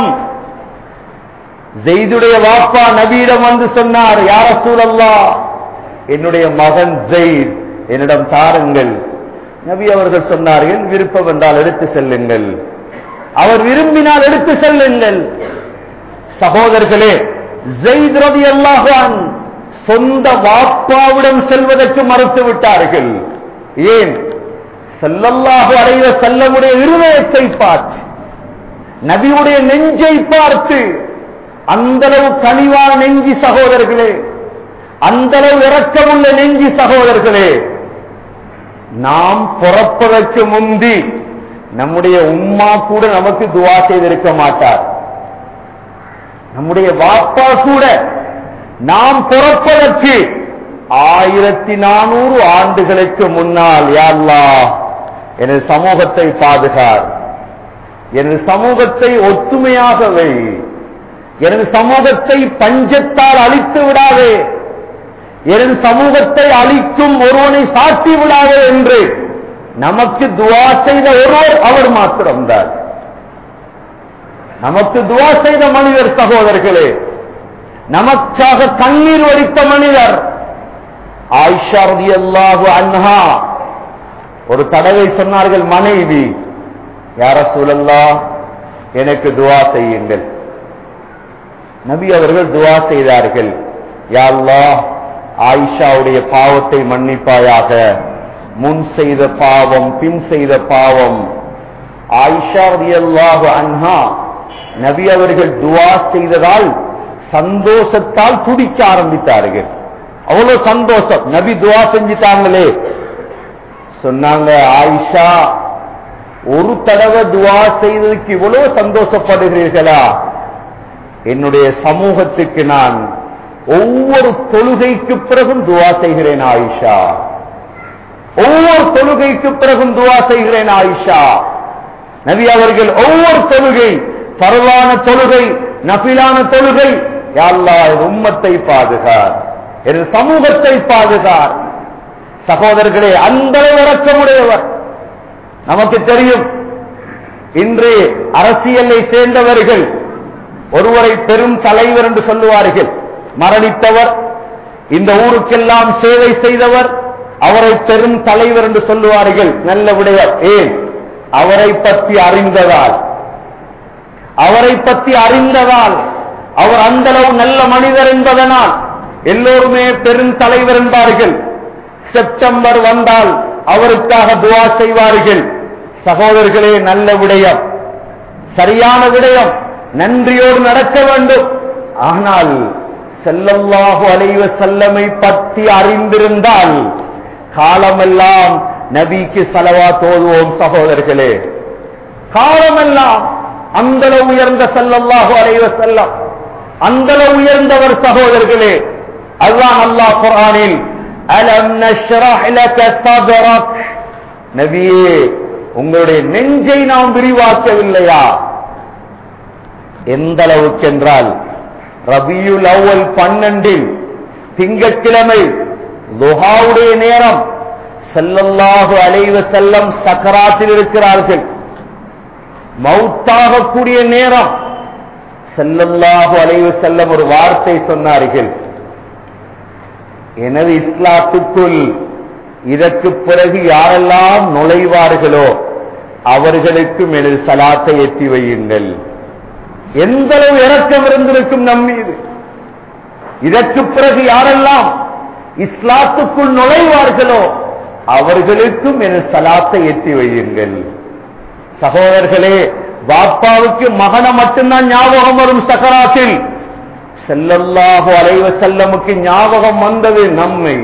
ஜெயிதுடைய வாப்பா நபியிடம் வந்து சொன்னார் யார சூழல்லா என்னுடைய மகன் ஜெயித் என்னிடம் தாருங்கள் நபி அவர்கள் சொன்னார்கள் விருப்பம் என்றால் எடுத்து செல்லுங்கள் அவர் விரும்பினால் எடுத்து செல்லுங்கள் சகோதரர்களே ஜெயித் ரதி அல்லாஹான் சொந்த வாப்பாவிடம் செல்வதற்கு மறுத்து விட்டார்கள் ஏன் செல்லல்லாக அடைவ செல்லமுடைய இருதயத்தை பார்த்து நபியுடைய நெஞ்சை பார்த்து அந்தளவு கனிவான நெஞ்சி சகோதரர்களே அந்தளவு இறக்கமுள்ள நெஞ்சி சகோதரர்களே நாம் பிறப்பதற்கு முந்தி நம்முடைய உம்மா கூட நமக்கு துவா செய்திருக்க மாட்டார் நம்முடைய வாப்பா கூட நாம் பிறப்பதற்கு ஆயிரத்தி நானூறு ஆண்டுகளுக்கு முன்னால் யாழ்லா எனது சமூகத்தை பாதுகார் எனது சமூகத்தை ஒத்துமையாக வை எனது சமூகத்தை பஞ்சத்தால் அழித்து விடாதே எனது சமூகத்தை அழிக்கும் ஒருவனை சாட்டி விடாதே என்று நமக்கு துவா செய்த ஒருவர் அவர் மாத்திரம்தான் நமக்கு துவா செய்த மனிதர் சகோதரர்களே நமக்காக கண்ணீர் வடித்த மனிதர் ஆயிஷா ரலியல்லாஹு அன்ஹா ஒரு தடவை சொன்னார்கள் மனைவி யார சூழல்லா எனக்கு துவா செய்யுங்கள் நபி அவர்கள் துவா செய்தார்கள் யா அல்லாஹ் ஆயிஷாவுடைய பாவத்தை மன்னிப்பாயாக முன் செய்த பாவம் பின் செய்த பாவம் ஆயிஷா ரலியல்லாஹு அன்ஹா நபி அவர்கள் துவா செய்ததால் சந்தோஷத்தால் துடிக்க ஆரம்பித்தார்கள் அவ்வளவு சந்தோஷம் நபி துவா செஞ்சுட்டாங்களே சொன்னாங்க ஆயிஷா ஒரு தடவை துவா செய்ததுக்கு இவ்வளவு சந்தோஷப்படுகிறீர்களா என்னுடைய சமூகத்துக்கு நான் ஒவ்வொரு தொழுகைக்கு பிறகும் துவா செய்கிறேன் ஆயிஷா ஒவ்வொரு தொழுகைக்கு பிறகும் துவா செய்கிறேன் ஆயிஷா நபி அவர்கள் ஒவ்வொரு தொழுகை பரவான தொழுகை நபிலான தொழுகை யாழ்லா உம்மத்தை பாதுகார் எனது சமூகத்தை பாதுகார் சகோதரர்களே அந்த இறக்கமுடையவர் நமக்கு தெரியும் இன்று அரசியலை சேர்ந்தவர்கள் ஒருவரை பெரும் தலைவர் என்று சொல்லுவார்கள் மரணித்தவர் இந்த ஊருக்கெல்லாம் சேவை செய்தவர் அவரை பெரும் தலைவர் என்று சொல்லுவார்கள் நல்ல விடையர் ஏன் அவரை பற்றி அறிந்ததால் அவரை பற்றி அறிந்ததால் அவர் அந்த அளவு நல்ல மனிதர் என்பதனால் எல்லோருமே பெரும் தலைவர் என்பார்கள் செப்டம்பர் வந்தால் அவருக்காக துவா செய்வார்கள் சகோதரர்களே நல்ல விடயம் சரியான விடயம் நன்றியோடு நடக்க வேண்டும் ஆனால் செல்லல்லாஹு அலைவ செல்லமை பற்றி அறிந்திருந்தால் காலமெல்லாம் நபிக்கு செலவா தோதுவோம் சகோதரர்களே காலமெல்லாம் அந்த உயர்ந்த செல்லல்லாஹு அலைவ செல்லம் அந்த உயர்ந்தவர் சகோதரர்களே அல்லாஹ் அல்லாஹ் குரானில் அலம் நஷ்ரஹ் லக சத்ரக் நபியே உங்களுடைய நெஞ்சை நாம் விரிவாக்கவில்லையா எந்த அளவுக்கு என்றால் ரபியுல் அவ்வல் பன்னெண்டில் திங்கட்கிழமை லுஹாவுடைய நேரம் செல்லல்லாஹு அலைவ செல்லம் சக்கராத்தில் இருக்கிறார்கள் மௌத்தாகக்கூடிய நேரம் செல்லல்லாஹு அலைவ செல்லம் ஒரு வார்த்தை சொன்னார்கள் எனது இஸ்லாத்துக்குள் இதற்கு பிறகு யாரெல்லாம் நுழைவார்களோ அவர்களுக்கும் எனது சலாத்தை எத்தி வையுங்கள் எந்த அளவு இறக்கம் இருந்திருக்கும் நம் மீது இதற்கு பிறகு யாரெல்லாம் இஸ்லாத்துக்குள் நுழைவார்களோ அவர்களுக்கும் எனது சலாத்தை எத்தி வையுங்கள் சகோதரர்களே பாப்பாவுக்கு மகனை மட்டும்தான் ஞாபகம் வரும் சக்கராத்தில் செல்லல்லாஹு அலைவ செல்லமுக்கு ஞாபகம் வந்தது நம்மை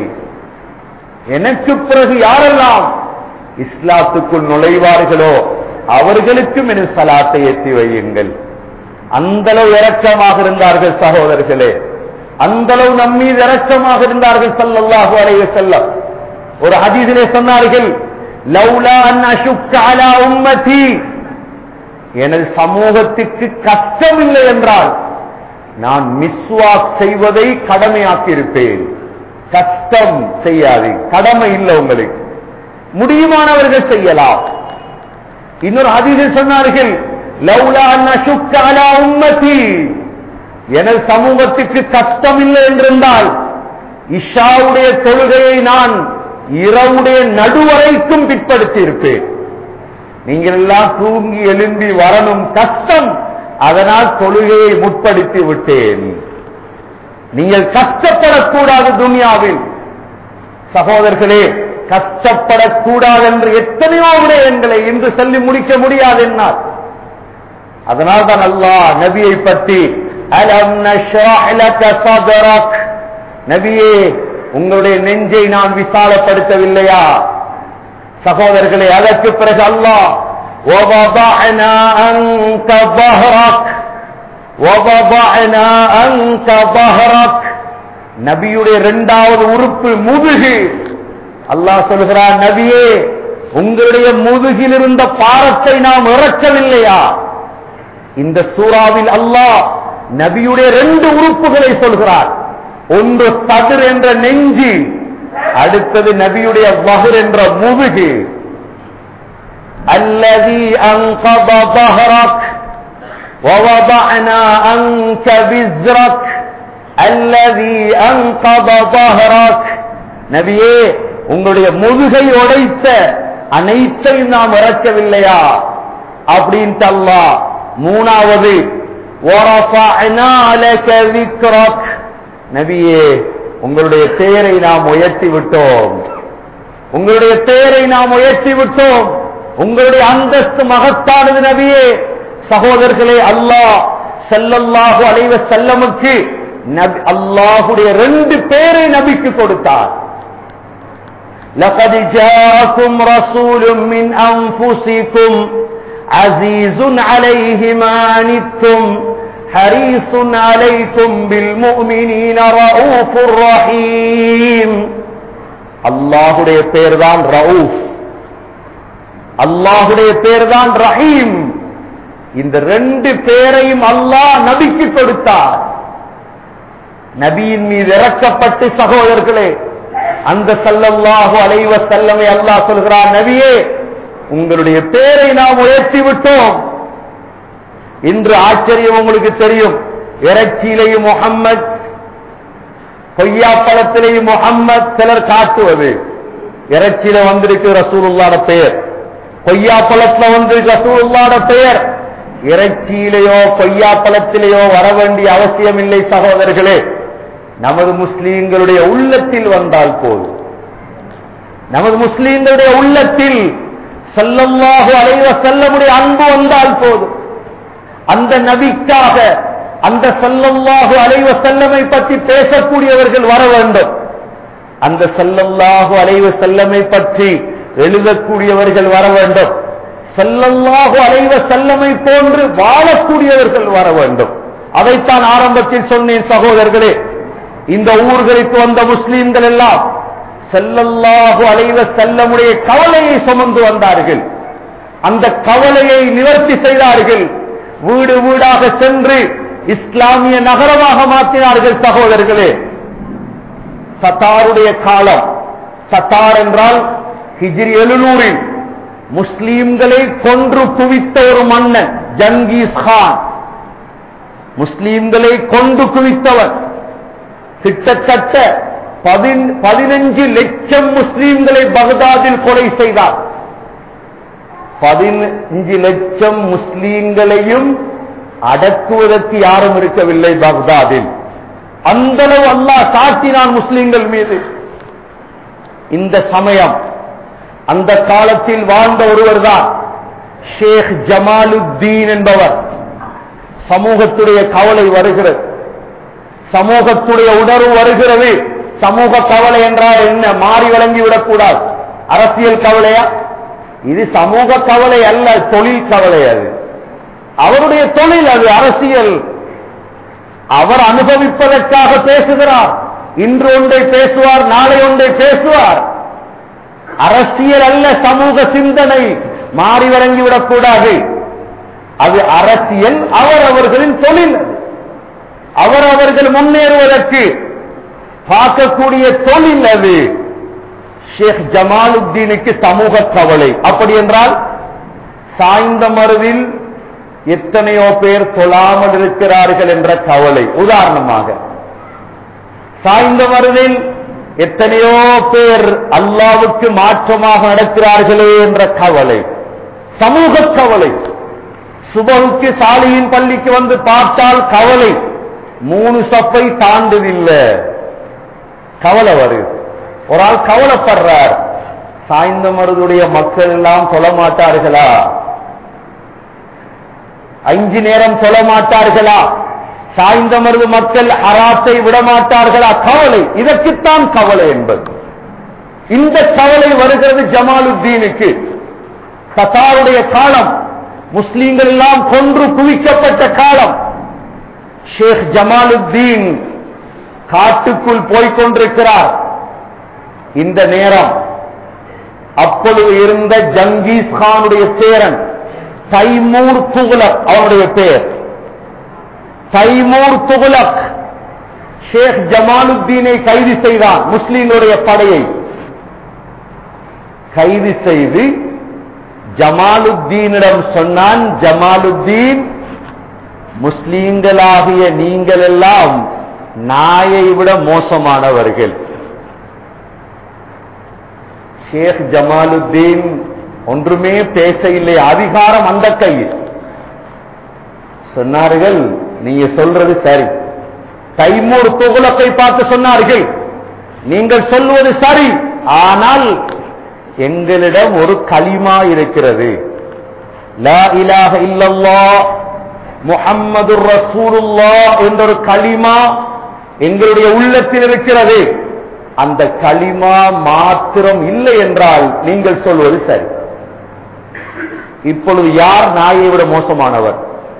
எனக்கு பிறகு யாரெல்லாம் இஸ்லாத்துக்குள் நுழைவார்களோ அவர்களுக்கும் எனது சலாத்தை எத்தி வையுங்கள் அந்த அளவு இரக்கமாக இருந்தார்கள் சகோதரர்களே அந்த அளவு நம் மீது இரக்கமாக இருந்தார்கள் சல்லல்லாஹு அலைஹி செல்லம் ஒரு ஹதீஸிலே சொன்னார்கள் லௌலா அன் அஷுக்க அலா உம்மதி எனது சமூகத்துக்கு கஷ்டம் இல்லை என்றால் நான் மிஸ்வாக் செய்வதை கடமையாக்கி இருப்பேன் கஷ்டம் செய்யாது கடமை இல்லை உங்களுக்கு முடியுமானவர்கள் செய்யலாம் இன்னொரு அதிகம் சொன்னார்கள் லௌலா அன் அஷுக்க அலா உம்மதி எனது சமூகத்துக்கு கஷ்டம் இல்லை என்றிருந்தால் இஷாவுடைய தொழுகையை நான் இரவுடைய நடுவரைக்கும் பிற்படுத்தி இருப்பேன் நீங்கள் எல்லாம் தூங்கி எழும்பி வரணும் கஷ்டம் அதனால் தொழுகையை முற்படுத்தி விட்டேன் நீங்கள் கஷ்டப்படக்கூடாது துனியாவில் சகோதரர்களே கஷ்டப்படக்கூடாது என்று எத்தனையோ விடயங்களை இன்று சொல்லி முடிக்க முடியாது என்னால் அதனால் தான் அல்லாஹ் நபியை பற்றி அலம் நஷ்ரஹ் லக சத்ரக் நபியே உங்களுடைய நெஞ்சை நான் விசாலப்படுத்தவில்லையா சகோதரர்களே அதற்கு பிறகு அல்லாஹ் وَوَضَعْنَا أَنْكَ ظَهْرَكَ وَوَضَعْنَا أَنْكَ ظَهْرَكَ நபியுடைய இரண்டாவது உறுப்பு முதுகு அல்லாஹ் சொல்கிறார் நபியே உங்களுடைய முதுகில் இருந்த பாரத்தை நாம் இறக்கவில்லையா இந்த சூறாவில் அல்லாஹ் நபியுடைய ரெண்டு உறுப்புகளை சொல்கிறார் ஒன்று சதுர் என்ற நெஞ்சு அடுத்தது நபியுடைய வகுர் என்ற முதுகு الذي أنقض ظهرك ووضعنا عنك بزرك الذي أنقض ظهرك நபியே உங்களுடைய முதுகை உடைத்த அனைத்தையும் நாம் இறக்கவில்லையா அப்படின்ட்டு அல்லாஹ் மூணாவது وَرَفَعْنَا لَكَ ذِكْرَكَ நபியே உங்களுடைய பெயரை நாம் உயர்த்தி விட்டோம் உங்களுடைய பெயரை நாம் உயர்த்தி விட்டோம் உங்களுடைய அந்தஸ்து மகத்தானது நபியே சகோதரர்களே அல்லாஹ் செல்லல்லாஹு அலைவ செல்லமுக்கு நபி அல்லாஹுடைய ரெண்டு பேரை நபிக்கு கொடுத்தார் لقد جاءكم رسول من أنفسكم عزيز عليه ما عنتم حريص عليكم بالمؤمنين رؤوف رحيم அல்லாஹுடைய பேர் தான் ரவுஃப் அல்லாஹுடைய பேர் தான் ரஹீம் இந்த ரெண்டு பேரையும் அல்லாஹ் நபிக்கு கொடுத்தார் நபியின் மீது இறக்கப்பட்டு சகோதரர்களே அந்த சல்லல்லாஹு அலைவ செல்லமை அல்லாஹ் சொல்கிறார் நபியே உங்களுடைய பேரை நாம் உயர்த்தி விட்டோம் இன்று ஆச்சரியம் உங்களுக்கு தெரியும் இறைச்சியிலையும் முகம்மது பொய்யாப்பழத்திலேயும் முகம்மது சிலர் காட்டுவது இறைச்சியில வந்திருக்கு ரசூலுல்லாட பெயர் பொய்யாப்பழத்துல வந்து ரசூலுல்லாட பெயர் இறைச்சியிலேயோ பொய்யாப்பழத்திலேயோ வர வேண்டிய அவசியம் இல்லை சகோதரர்களே நமது முஸ்லீம்களுடைய உள்ளத்தில் வந்தால் போதும் நமது முஸ்லீம்களுடைய உள்ளத்தில் செல்லல்லாஹு அலைவ செல்லமுடைய அன்பு வந்தால் போதும் அந்த நபிக்காக அந்த செல்லல்லாஹு அலைவ செல்லமை பற்றி பேசக்கூடியவர்கள் வர வேண்டும் அந்த செல்லல்லாஹு அலைவ செல்லமை பற்றி எழுதக்கூடியவர்கள் வர வேண்டும் செல்லல்லாஹு அலைவ செல்லமை போன்று வாழக்கூடியவர்கள் வர வேண்டும் அதைத்தான் ஆரம்பத்தில் சொன்னேன் சகோதரர்களே இந்த ஊர்களுக்கு வந்த முஸ்லீம்கள் எல்லாம் செல்லல்லாஹு அலைவ செல்லமுடைய கவலையை சுமந்து வந்தார்கள் அந்த கவலையை நிவர்த்தி செய்தார்கள் வீடு வீடாக சென்று இஸ்லாமிய நகரமாக மாற்றினார்கள் சகோதரர்களே தத்தாருடைய காலம் தத்தார் என்றால் ஹிஜ்ரி எழுநூறில் முஸ்லீம்களை கொன்று குவித்த ஒரு மன்னன் ஜங்கீஸ் கான் முஸ்லீம்களை கொண்டு குவித்தவர் கிட்டத்தட்ட பதினஞ்சு லட்சம் முஸ்லீம்களை பகதாதில் கொலை செய்தார் பதினஞ்சு லட்சம் முஸ்லீம்களையும் அடக்குவதற்கு யாரும் இருக்கவில்லை பக்தாதில் அந்த அளவு அல்லாஹ் சாட்டினான் முஸ்லீம்கள் மீது இந்த சமயம் அந்த காலத்தில் வாழ்ந்த ஒருவர் தான் ஷேக் ஜமாலுத்தீன் என்பவர் சமூகத்துடைய கவலை வருகிறது சமூகத்துடைய உணர்வு வருகிறது சமூக கவலை என்றால் என்ன மாறி வழங்கி விடக்கூடாது அரசியல் கவலையா இது சமூக கவலை அல்ல தொழில் கவலை அது அவருடைய தொழில் அது அரசியல் அவர் அனுபவிப்பதற்காக பேசுகிறார் இன்று ஒன்றை பேசுவார் நாளை ஒன்றை பேசுவார் அரசியல் அல்ல சமூக சிந்தனை மாறி வழங்கிவிடக் கூடாது அது அரசியல் அவர் அவர்களின் தொழில் அவர் அவர்கள் முன்னேறுவதற்கு பார்க்கக்கூடிய தொழில் அது ஷேக் ஜமாலுத்தீனுக்கு சமூக கவலை அப்படி என்றால் சாய்ந்த மருவில் எத்தனையோ பேர் தொழாமல் இருக்கிறார்கள் என்ற கவலை உதாரணமாக சாய்ந்த மருவில் எத்தனையோ பேர் அல்லாவுக்கு மாற்றமாக நடக்கிறார்களே என்ற கவலை சமூக கவலை சுபகுக்கு சாலியின் பள்ளிக்கு வந்து பார்த்தால் கவலை மூணு சப்பை தாண்டுதில்லை கவலை வருது ஒரு ஆள் கவலைப்படுறார் சாய்ந்த மருதுடைய மக்கள் எல்லாம் சொல்ல மாட்டார்களா அஞ்சு நேரம் சொல்ல மாட்டார்களா சாய்ந்த மருது மக்கள் அராத்தை விட மாட்டார்களா கவலை இதற்குத்தான் கவலை என்பது இந்த கவலை வருகிறது ஜமாலுத்தீனுக்கு கத்தாருடைய காலம் முஸ்லீம்கள் எல்லாம் கொன்று குவிக்கப்பட்ட காலம் ஷேக் ஜமாலுத்தீன் காட்டுக்குள் போய்கொண்டிருக்கிறார் இந்த நேரம் அப்பொழுது இருந்த ஜங்கீஸ் கானுடைய பேரன் தைமூர் துகுலக் அவனுடைய பெயர் தைமூர் துகுலக் ஷேக் ஜமாலுத்தீனை கைது செய்தான் முஸ்லீம்களுடைய படையை கைது செய்து ஜமாலுத்தீனிடம் சொன்னான் ஜமாலுத்தீன் முஸ்லீம்களாகிய நீங்கள் எல்லாம் நாயை விட மோசமானவர்கள் ஷேக் ஜமாலுத்தீன் ஒன்றுமே பேச இல்லை அதிகாரம் அந்த கையில் சொன்னார்கள் நீங்க சொல்றது சரி தைமூர் துகுலத்தை பார்த்து சொன்னார்கள் நீங்கள் சொல்வது சரி ஆனால் எங்களிடம் ஒரு களிமா இருக்கிறது லா இலாஹ இல்லல்லா முஹம்மது ரசூலுல்லா என்ற ஒரு களிமா எங்களுடைய உள்ளத்தில் இருக்கிறது அந்த களிமா மாத்திரம் இல்லை என்றால் நீங்கள் சொல்வது சரி இப்பொழுது யார் நாயை விட மோசமானவர்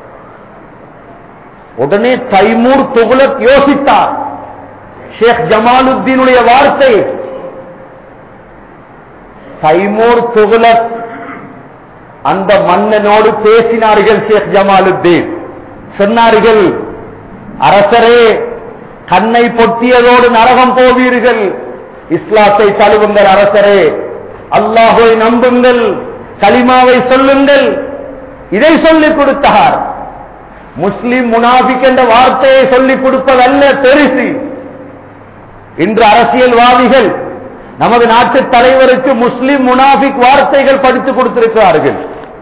உடனே தைமூர் துகுலக் யோசித்தார் ஷேக் ஜமாலுத்தீனுடைய வார்த்தை தைமூர் துகுலக் அந்த மன்னனோடு பேசினார்கள் ஷேக் ஜமாலுத்தீன் சொன்னார்கள் அரசரே கண்ணை பொத்தியதோடு நரகம் போவீர்கள் இஸ்லாத்தை தழுவுங்கள் அரசரே அல்லாஹை நம்புங்கள் கலிமாவை சொல்லுங்கள் இதை சொல்லிக் கொடுத்தார் முஸ்லிம் முனாபிக் என்ற வார்த்தையை சொல்லிக் கொடுப்பதல்ல பெருசி இன்று அரசியல்வாதிகள் நமது நாட்டு தலைவருக்கு முஸ்லிம் முனாபிக் வார்த்தைகள் படித்துக் கொடுத்திருக்கிறார்கள்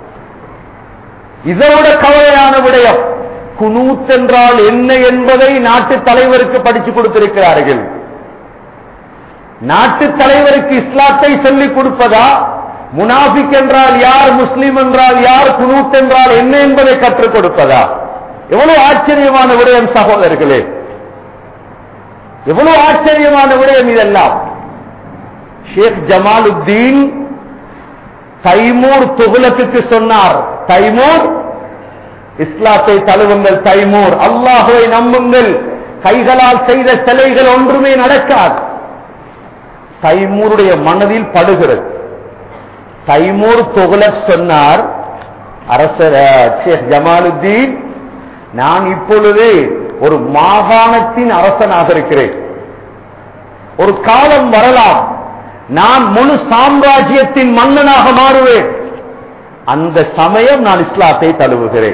இதோட கவலையான விடயம் குனூத் என்றால் என்ன என்பதை நாட்டு தலைவருக்கு படித்துக் கொடுத்திருக்கிறார்கள் நாட்டு தலைவருக்கு இஸ்லாத்தை சொல்லிக் கொடுப்பதா முனாபிக் என்றால் யார் முஸ்லிம் என்றால் யார் குனூத் என்றால் என்ன என்பதை கற்றுக் கொடுப்பதா எவ்வளவு ஆச்சரியமான விடயம் சகோதரர்களே எவ்வளவு ஆச்சரியமான விடயம் இதெல்லாம் ஷேக் ஜமாலுத்தீன் தைமூர் துகுலத்துக்கு சொன்னார் தைமூர் இஸ்லாத்தை தழுவுங்கள் தைமூர் அல்லாஹுவை நம்புங்கள் கைகளால் செய்த சிலைகள் ஒன்றுமே நடக்காது தைமூருடைய மனதில் படுகிறது தைமூர் துகுலக் சொன்னார் அரசர் ஷேக் ஜமாலுத்தீன் நான் இப்பொழுது ஒரு மாகாணத்தின் அரசனாக இருக்கிறேன் ஒரு காலம் வரலாம் நான் முழு சாம்ராஜ்யத்தின் மன்னனாக மாறுவேன் அந்த சமயம் நான் இஸ்லாத்தை தழுவுகிறேன்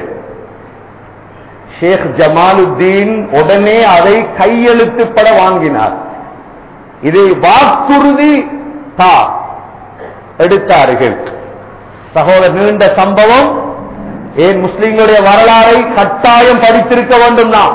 ஷேக் ஜமாலுத்தீன் உடனே அதை கையெழுத்துப்பட வாங்கினார் இதை வாக்குறுதி தா எடுத்தார்கள் சகோதரர் நீண்ட சம்பவம் ஏன் முஸ்லிம்களுடைய வரலாறை கட்டாயம் படித்திருக்க வேண்டும் நாம்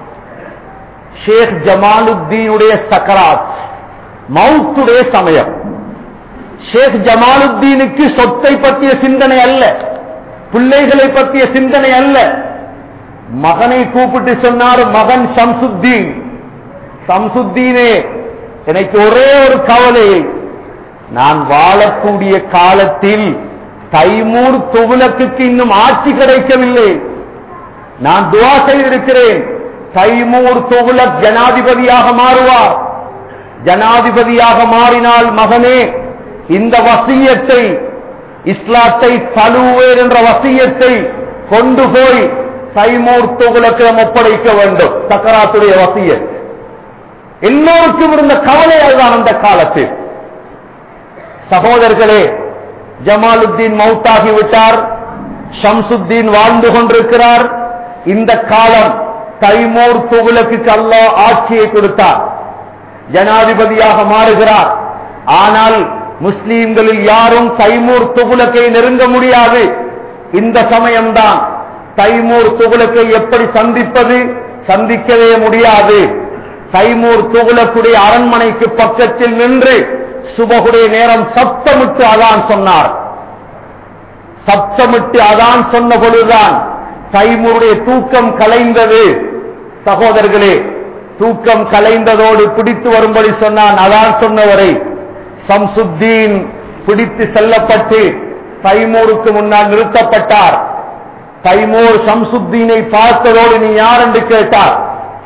ஷேக் ஜமாலுத்தீனுடைய சக்கராத் மவுத்துடைய சமயம் ஷேக் ஜமாலுத்தீனுக்கு சொத்தை பற்றிய சிந்தனை அல்ல பிள்ளைகளை பற்றிய சிந்தனை அல்ல மகனை கூப்பிட்டு சொன்னார் மகன் சம்சுத்தீன் சம்சுத்தீனே எனக்கு ஒரே ஒரு கவலை நான் வாழக்கூடிய காலத்தில் தைமூர் துகுலக்கு இன்னும் ஆட்சி கிடைக்கவில்லை நான் துவா செய்திருக்கிறேன் தைமூர் துகுலக் ஜனாதிபதியாக மாறுவார் ஜனாதிபதியாக மாறினால் மகனே இந்த வசியத்தை இஸ்லாத்தை தழுவேர் என்ற வசியத்தை கொண்டு போய் தைமூர் துகுலக்கிடம் ஒப்படைக்க வேண்டும் சக்கராத்துடைய வசியத் எல்லோருக்கும் இருந்த கவலை அதுதான் அந்த காலத்தில் சகோதரர்களே ஜமாலுத்தீன் மவுத்தாகி விட்டார் ஷம்சுத்தீன் வாழ்ந்து கொண்டிருக்கிறார் இந்த காலம் தைமூர் துகுலக்கு அல்லாஹ் ஆட்சியை கொடுத்தார் ஜனாதிபதியாக மாறுகிறார் ஆனால் முஸ்லீம்களில் யாரும் தைமூர் துகுலக்கை நெருங்க முடியாது இந்த சமயம்தான் தைமூர் துகுலக்கை எப்படி சந்திப்பது சந்திக்கவே முடியாது தைமூர் துகுலக்குடைய அரண்மனைக்கு பக்கத்தில் நின்று சுபகுடைய நேரம் சப்தமிட்டு அதான் சொன்னார் சப்தமிட்டு அதான் சொன்ன பொழுதுதான் தைமூருடைய தூக்கம் கலைந்தது சகோதரர்களே தூக்கம் கலைந்ததோடு பிடித்து வரும்படி சொன்னான் அதான் சொன்னவரை சம்சுத்தீன் பிடித்து செல்லப்பட்டு தைமூருக்கு முன்னால் நிறுத்தப்பட்டார் தைமூர் சம்சுத்தீனை பார்த்ததோடு நீ யார் என்று கேட்டார்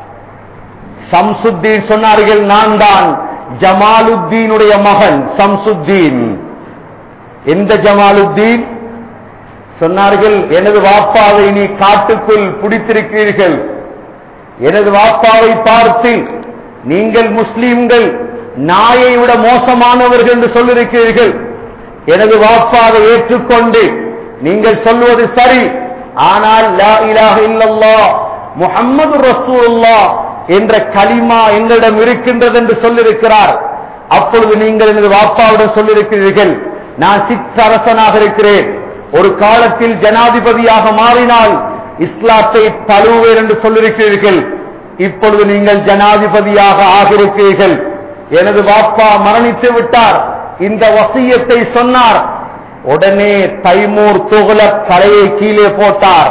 சம்சுத்தீன் சொன்னார்கள் நான் தான் ஜமாலுத்தீனுடைய மகன் சம்சுத்தீன் எந்த ஜமாலுத்தீன் சொன்னார்கள் எனது வாப்பாவை நீ காட்டுக்குள் பிடித்திருக்கிறீர்கள் எனது வாப்பாவை பார்த்து நீங்கள் முஸ்லீம்கள் நாயை விட மோசமானவர்கள் என்று சொல்லிருக்கிறீர்கள் எனது வாப்பாவை ஏற்றுக்கொண்டு நீங்கள் சொல்வது சரி ஆனால் லா இலாஹ இல்லல்லாஹ் முஹம்மது ரசூலுல்லாஹ் என்ற கலிமா எங்களிடம் இருக்கின்றது என்று சொல்லியிருக்கிறார் அப்பொழுது நீங்கள் எனது வாப்பாவிடம் சொல்லியிருக்கிறீர்கள் நான் சிற்றரசனாக இருக்கிறேன் ஒரு காலத்தில் ஜனாதிபதியாக மாறினால் இஸ்லாத்தை தழுவேன் என்று சொல்லியிருக்கிறீர்கள் இப்பொழுது நீங்கள் ஜனாதிபதியாக ஆகியிருக்கிறீர்கள் எனது வாப்பா மரணித்து விட்டார் இந்த வசியத்தை சொன்னார் உடனே தைமூர் துகுல தலையை கீழே போட்டார்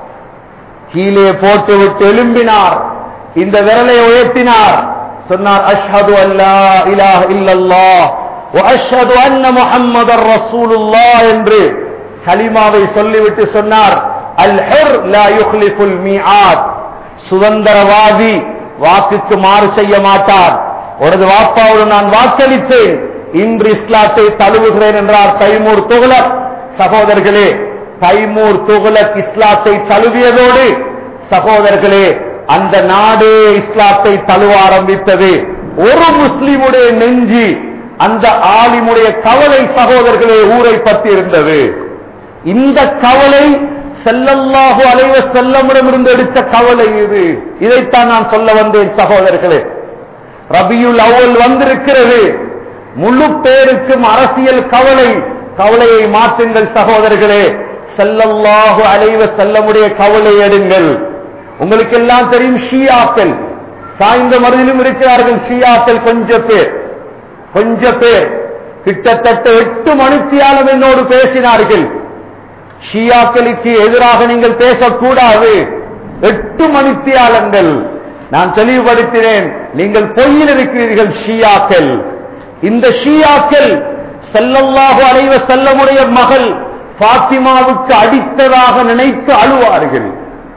கீழே போட்டுவிட்டு எழும்பினார் இந்த விரலை உயர்த்தினார் சொன்னார் அஷ்ஹது அல்லா இலாஹ இல்லல்லாஹ் واشهد ان محمد رسول الله என்று கலிமாவை சொல்லிவிட்டு சொன்னார் அல் ஹிர் லா யுக்லிஃபுல் மீஆத் சுதந்திரவாதி வாக்குக்கு மாறு செய்ய மாட்டார் உனது வாப்பாவோடு நான் வாக்களித்தேன் இன்று இஸ்லாத்தை தழுவுகிறேன் என்றார் தைமூர் துகுலக் சகோதரர்களே தைமூர் துகுலக் இஸ்லாத்தை தழுவியதோடு சகோதரர்களே அந்த நாடே இஸ்லாத்தை தழுவ ஆரம்பித்தது ஒரு முஸ்லிமுடைய நெஞ்சி அந்த ஆலிமுடைய கவலை சகோதரர்களே ஊரை பற்றி இருந்தது இந்த கவலை செல்லல்லாஹு அலைவ செல்லமிடமிருந்து எடுத்த கவலை இது இதைத்தான் நான் சொல்ல வந்தேன் சகோதரர்களே ரபியுல் அவ்வல் வந்திருக்கிறது முழு பேருக்கும் அரசியல் கவலை கவலையை மாற்றுங்கள் சகோதரர்களே செல்லல்லாஹு அலைவ செல்லமுடைய கவலை எடுங்கள் உங்களுக்கு எல்லாம் தெரியும் ஷியாக்கள் சாய்ந்த மருதிலும் இருக்கிறார்கள் ஷியாக்கள் கொஞ்சம் பேர் கொஞ்ச பேர் கிட்டத்தட்ட எட்டு மணித்தியாலம் என்னோடு பேசினார்கள் ஷியாக்களுக்கு எதிராக நீங்கள் பேசக்கூடாது எட்டு மணித்தியாலங்கள் நான் தெளிவுபடுத்தினேன் நீங்கள் பொய்யில் இருக்கிறீர்கள் ஷியாக்கள் இந்த ஷியாக்கள் செல்லல்லாக அடைவ செல்லமுடைய மகள் பாத்திமாவுக்கு அடித்ததாக நினைத்து அழுவார்கள்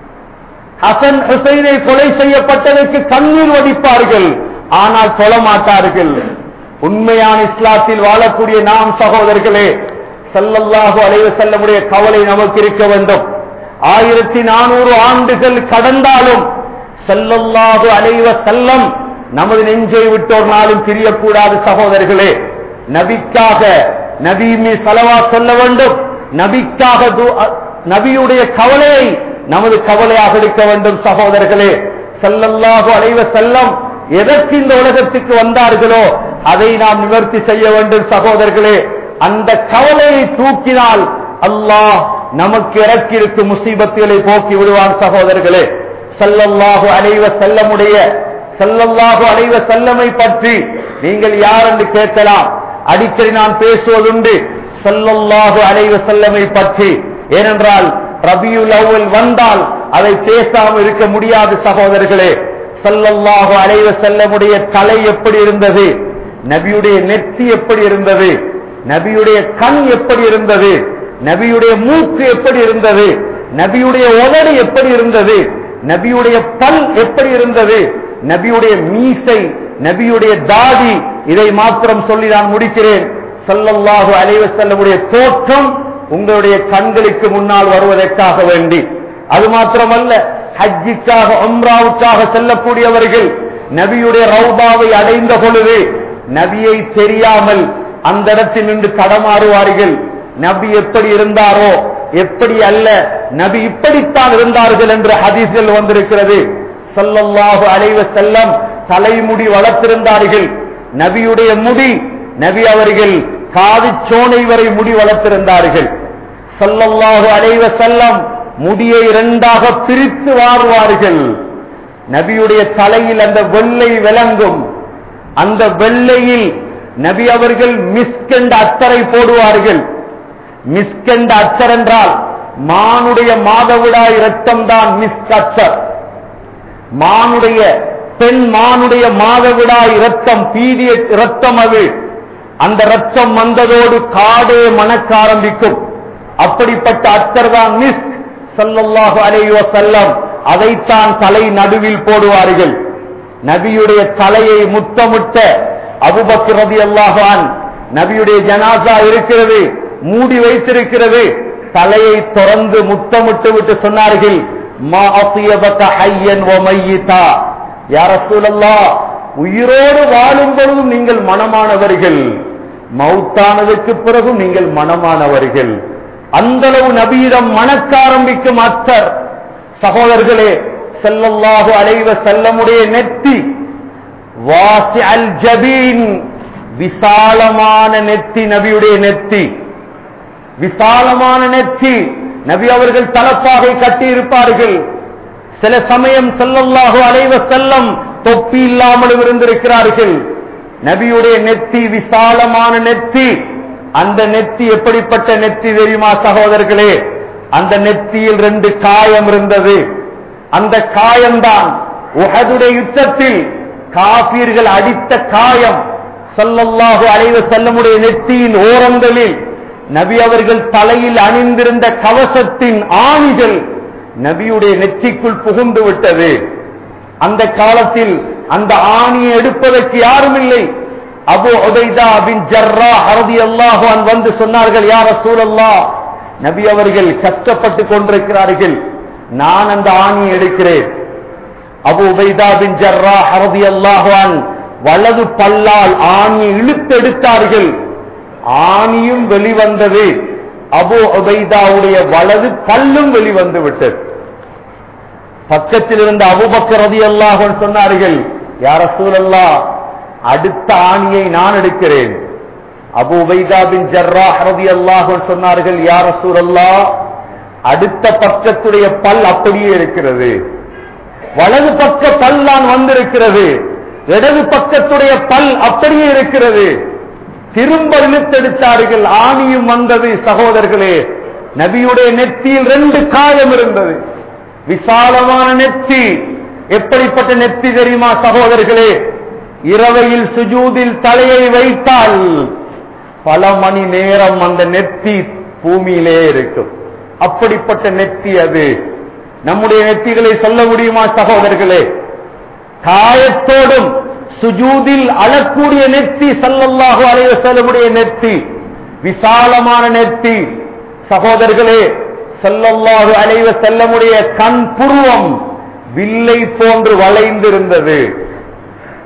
ஹசன் ஹுசைனை கொலை செய்யப்பட்டதற்கு கண்ணீர் வடிப்பார்கள் ஆனால் தொழமாட்டார்கள் உண்மையான இஸ்லாத்தில் வாழக்கூடிய நாம் சகோதரர்களே செல்லல்லாஹு அலைவ செல்லமுடைய கவலை நமக்கு இருக்க வேண்டும் ஆயிரத்தி நானூறு ஆண்டுகள் கடந்தாலும் செல்லல்லாஹு அலைவ செல்லம் நமது நெஞ்சை விட்டு ஒரு நாளும் பிரியக்கூடாது சகோதரர்களே நபிக்காக நபி மீ செலவா சொல்ல வேண்டும் நபிக்காக து- அ- நபியுடைய கவலையை நமது கவலையாக எடுக்க வேண்டும் சகோதரர்களே ஸல்லல்லாஹு அலைஹி செல்லம் எதற்கு இந்த உலகத்துக்கு வந்தார்களோ அதை நாம் நிவர்த்தி செய்ய வேண்டும் சகோதரர்களே அந்த கவலையை தூக்கினால் அல்லாஹ் நமக்கு இறக்கி இருக்கும் முசீபத்துகளை போக்கி விடுவான் சகோதரர்களே ஸல்லல்லாஹு அலைஹி செல்லமுடைய ஸல்லல்லாஹு அலைஹி செல்லமை பற்றி நீங்கள் யார் என்று கேட்கலாம் அடிக்கடி நான் பேசுவதுண்டு ஸல்லல்லாஹு அலைஹி செல்லமை பற்றி ஏனென்றால் ரபியுல் அவ்வல் வந்தால் அதை பேசாமல் இருக்க முடியாது சகோதரர்களே ஸல்லல்லாஹு அலைஹி செல்லமுடைய தலை எப்படி இருந்தது நபியுடைய நெத்தி எப்படி இருந்தது நபியுடைய கண் எப்படி இருந்தது நபியுடைய மூக்கு எப்படி இருந்தது நபியுடைய உதடு எப்படி இருந்தது நபியுடைய பல் எப்படி இருந்தது நபியுடைய மீசை நபியுடைய தாடி இதை மாத்திரம் சொல்லி நான் முடிக்கிறேன் ஸல்லல்லாஹு அலைஹி வஸல்லமுடைய தோற்றம் உங்களுடைய கண்களுக்கு முன்னால் வருவதற்காக வேண்டி அது மாத்திரமல்ல ஹஜ்ஜிக்காக உம்ராவுக்காக செல்லக்கூடியவர்கள் நபியுடைய ரவுபாவை அடைந்த பொழுது நபியை தெரியாமல் அந்த இடத்தில் நின்று தடமாறுவார்கள் நபி எப்படி இருந்தாரோ எப்படி அல்ல நபி இப்படித்தான் இருந்தார்கள் என்று ஹதீஸில் வந்திருக்கிறது ஸல்லல்லாஹு அலைஹி வஸல்லம் தலைமுடி வளர்த்திருந்தார்கள் நபியுடைய முடி நபி அவர்கள் காதுச்சோனை வரை முடி வளர்த்திருந்தார்கள் ஸல்லல்லாஹு அலைஹி வஸல்லம் முடியை இரண்டாக பிரித்து வாருவார்கள் நபியுடைய தலையில் அந்த வெள்ளை விளங்கும் அந்த வெள்ளையில் நபி அவர்கள் மிஸ்கெண்ட் அத்தரை போடுவார்கள் மிஸ்கெண்ட் அத்தர் என்றால் மானுடைய மாதவிடாய் இரத்தம் தான் மிஸ்க் அத்தர் மானுடைய பெண் மானுடைய மாதவிடாய் இரத்தம் பீதிய இரத்தம் அது அந்த இரத்தம் வந்ததோடு காடே மணக்க ஆரம்பிக்கும் அப்படிப்பட்ட அத்தர் தான் மிஸ்க் ஸல்லல்லாஹு அலைஹி வஸல்லம் அதைத்தான் தலை நடுவில் போடுவார்கள் நபியுடைய தலையை முத்தமிட்ட அபுபக்கர் ரலியல்லாஹு அன் நபியுடைய ஜனாசா இருக்கிறது மூடி வைத்திருக்கிறது தலையை திறந்து முத்தமிட்டு விட்டு சொன்னார்கள் மா அத்தியபக ஹய்யன் வ மையிதா யா ரசூலல்லாஹ் உயிரோடு வாழும் பொழுதும் நீங்கள் மனமானவர்கள் மௌத்தானதுக்கு பிறகும் நீங்கள் மனமானவர்கள் அந்தளவு நபியிடம் மணக்க ஆரம்பிக்கும் அத்தர் சகோதரர்களே ஸல்லல்லாஹு அலைஹி வஸல்லமுடைய நெத்தி வாசி அல் ஜபீன் விசாலமான நெத்தி நபியுடைய நெத்தி விசாலமான நெத்தி நபி அவர்கள் தலப்பாகை கட்டி இருப்பார்கள் சில சமயம் ஸல்லல்லாஹு அலைஹி வஸல்லம் தொப்பி இல்லாமலும் இருந்திருக்கிறார்கள் நபியுடைய நெத்தி விசாலமான நெத்தி அந்த நெத்தி எப்படிப்பட்ட நெத்தி தெரியுமா சகோதரர்களே அந்த நெத்தியில் ரெண்டு காயம் இருந்தது அந்த காயம்தான் உஹதுடைய யுத்தத்தில் காபீர்கள் அடித்த காயம் ஸல்லல்லாஹு அலைஹி வஸல்லமுடைய நெத்தியின் ஓரங்களில் நபி அவர்கள் தலையில் அணிந்திருந்த கவசத்தின் ஆணிகள் நபியுடைய நெற்றிக்குள் புகுந்து விட்டது அந்த காலத்தில் அந்த ஆணியை எடுப்பதற்கு யாரும் இல்லை அபு உபைதா பின் ஜர்ரா ஹரதி அல்லாஹ் வந்து சொன்னார்கள் யார் ரசூலல்லாஹ் நபி அவர்கள் கஷ்டப்பட்டு கொண்டிருக்கிறார்கள் நான் அந்த ஆணியை எடுக்கிறேன் அபு உபைதா பின் ஜர்ரா ஹரதி அல்லாஹான் வலது பல்லால் ஆணியை இழுத்து எடுத்தார்கள் ஆணியும் வெளிவந்தது அபு உபைதாவுடைய வலது பல்லும் வெளிவந்து விட்டது பக்கத்தில் இருந்த அபுபக்கர் ரதி அல்லாஹன் சொன்னார்கள் யார சூழல்லா அடுத்த ஆணியை நான் எடுக்கிறேன் அபு உபைதா பின் ஜர்ரா ரதி அல்லாஹன் சொன்னார்கள் யார சூழல்லா அடுத்த பக்கத்துடைய பல் அப்படியே இருக்கிறது வலது பக்க பல் தான் வந்திருக்கிறது இடது பக்கத்துடைய பல் அப்படியே இருக்கிறது திரும்ப இழுத்தெடுத்தார்கள் ஆணியும் வந்தது சகோதரர்களே நபியுடைய நெத்தியில் ரெண்டு காயம் இருந்தது விசாலமான நெத்தி எப்படிப்பட்ட நெத்தி தெரியுமா சகோதரர்களே இரவையில் சுஜூதில் தலையை வைத்தால் பல மணி நேரம் அந்த நெத்தி பூமியிலே இருக்கும் அப்படிப்பட்ட நெத்தி அது நம்முடைய நெத்திகளை சொல்ல முடியுமா சகோதரர்களே காயத்தோடும் சுஜூதில் அழக்கூடிய நெத்தி சல்லல்லாஹு அலைஹி வஸல்லமுடைய நெத்தி விசாலமான நெத்தி சகோதரர்களே சல்லல்லாஹு அலைஹி வஸல்லமுடைய கண் புருவம் வில்லை போன்று வளைந்திருந்தது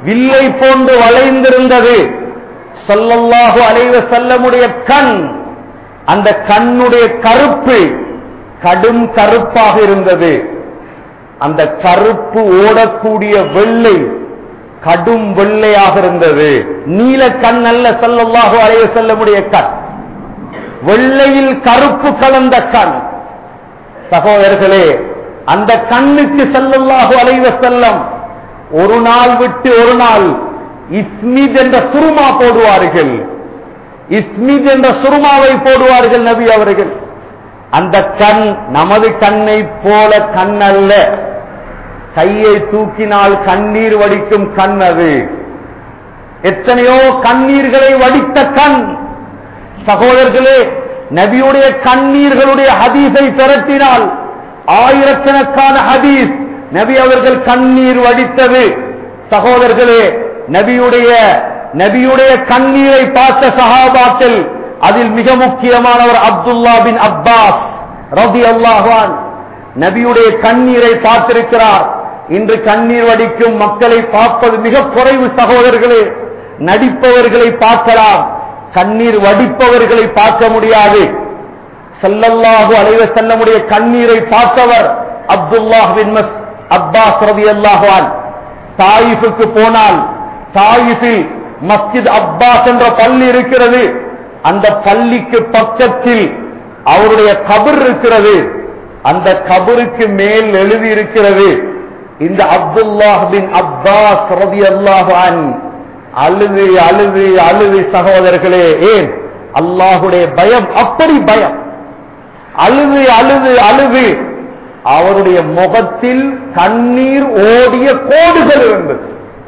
வில்லை போன்று வளைந்திருந்தது சொல்லல்லாஹு அலைவ செல்லமுடைய கண் அந்த கண்ணுடைய கருப்பு கடும் கருப்பாக இருந்தது அந்த கருப்பு ஓடக்கூடிய வெள்ளை கடும் வெள்ளையாக இருந்தது நீல கண் அல்ல சொல்லல்லாஹு அலைவ செல்லமுடைய கண் வெள்ளையில் கருப்பு கலந்த கண் சகோதரர்களே அந்த கண்ணுக்கு செல்லல்லாஹு அலைவ செல்லம் ஒரு நாள் விட்டு ஒரு நாள் இஸ்மித் என்ற சுருமா போடுவார்கள் இஸ்மித் என்ற சுருமாவை போடுவார்கள் நபி அவர்கள் அந்த கண் நமது கண்ணை போல கண் அல்ல கையை தூக்கினால் கண்ணீர் வடிக்கும் கண் அது எத்தனையோ கண்ணீர்களை வடித்த கண் சகோதரர்களே நபியுடைய கண்ணீர்களுடைய ஹதீஸை திரட்டினால் ஆயிரக்கணக்கான ஹதீஸ் நபி அவர்கள் கண்ணீர் வடித்தது சகோதரர்களே நபியுடைய நபியுடைய கண்ணீரை பார்த்த சஹாபாக்கள் அதில் மிக முக்கியமானவர் அப்துல்லா பின் அப்பாஸ் ரபி அல்லாஹான் நபியுடைய கண்ணீரை பார்த்திருக்கிறார் இன்று கண்ணீர் வடிக்கும் மக்களை பார்ப்பது மிக குறைவு சகோதரர்களே நடிப்பவர்களை பார்க்கலாம் கண்ணீர் வடிப்பவர்களை பார்க்க முடியாது செல்லல்லாஹு அலைவ செல்லமுடைய கண்ணீரை பார்த்தவர் அப்துல்லாஹ் பின் மஸ் அப்பாஸ் ரவி அல்லாஹான் தாயிஃபுக்கு போனால் தாயிஃபில் மஸ்ஜித் அப்பாஸ் என்ற பள்ளி இருக்கிறது அந்த பள்ளிக்கு பக்கத்தில் அவருடைய கபர் இருக்கிறது அந்த கபருக்கு மேல் எழுதி இருக்கிறது இந்த அப்துல்லாஹ் பின் அப்பாஸ் ரவி அல்லாஹான் அழுது அழுது அழுது சகோதரர்களே ஏன் அல்லாஹுடைய பயம் அப்படி பயம் அழுது அழுது அழுது அவருடைய முகத்தில் கண்ணீர் ஓடிய கோடுகள் இருந்தது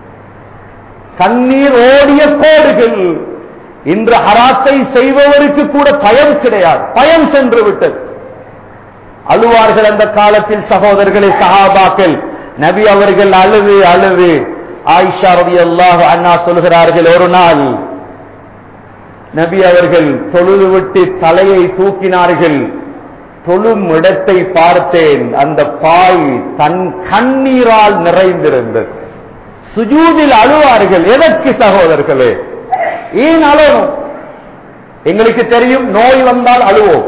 கண்ணீர் ஓடிய கோடுகள் இன்று ஹராத்தை செய்பவருக்கு கூட பயம் கிடையாது பயம் சென்று விட்டது அழுவார்கள் அந்த காலத்தில் சகோதரர்களை சகாபாக்கள் நபி அவர்கள் அழுது அழுது ஆயிஷா ரவி அல்லாஹ் அண்ணா சொல்கிறார்கள் ஒரு நாள் நபி அவர்கள் தொழுது விட்டு தலையை தூக்கினார்கள் தொழும் இடத்தை பார்த்தேன் அந்த பாய் தன் கண்ணீரால் நிறைந்திருந்தது சுஜூதில் அழுவார்கள் எதற்கு சகோதரர்களே ஏன் அழணும் எங்களுக்கு தெரியும் நோய் வந்தால் அழுவோம்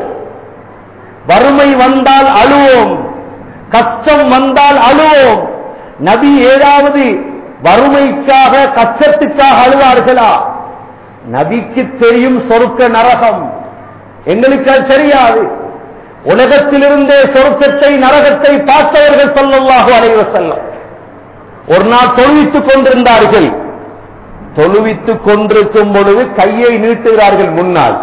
வறுமை வந்தால் அழுவோம் கஷ்டம் வந்தால் அழுவோம் நபி ஏதாவது வறுமைக்காக கஷ்டத்துக்காக அழுவார்களா நபிக்கு தெரியும் சொருக்க நரகம் எங்களுக்கு அது தெரியாது உலகத்திலிருந்தே சொருக்கத்தை நரகத்தை பார்த்தவர்கள் சொல்லல்லாஹு அலைவ செல்லம் ஒரு நாள் தொழுவித்துக் கொண்டிருந்தார்கள் தொழுவித்துக் கொண்டிருக்கும் பொழுது கையை நீட்டுகிறார்கள் முன்னால்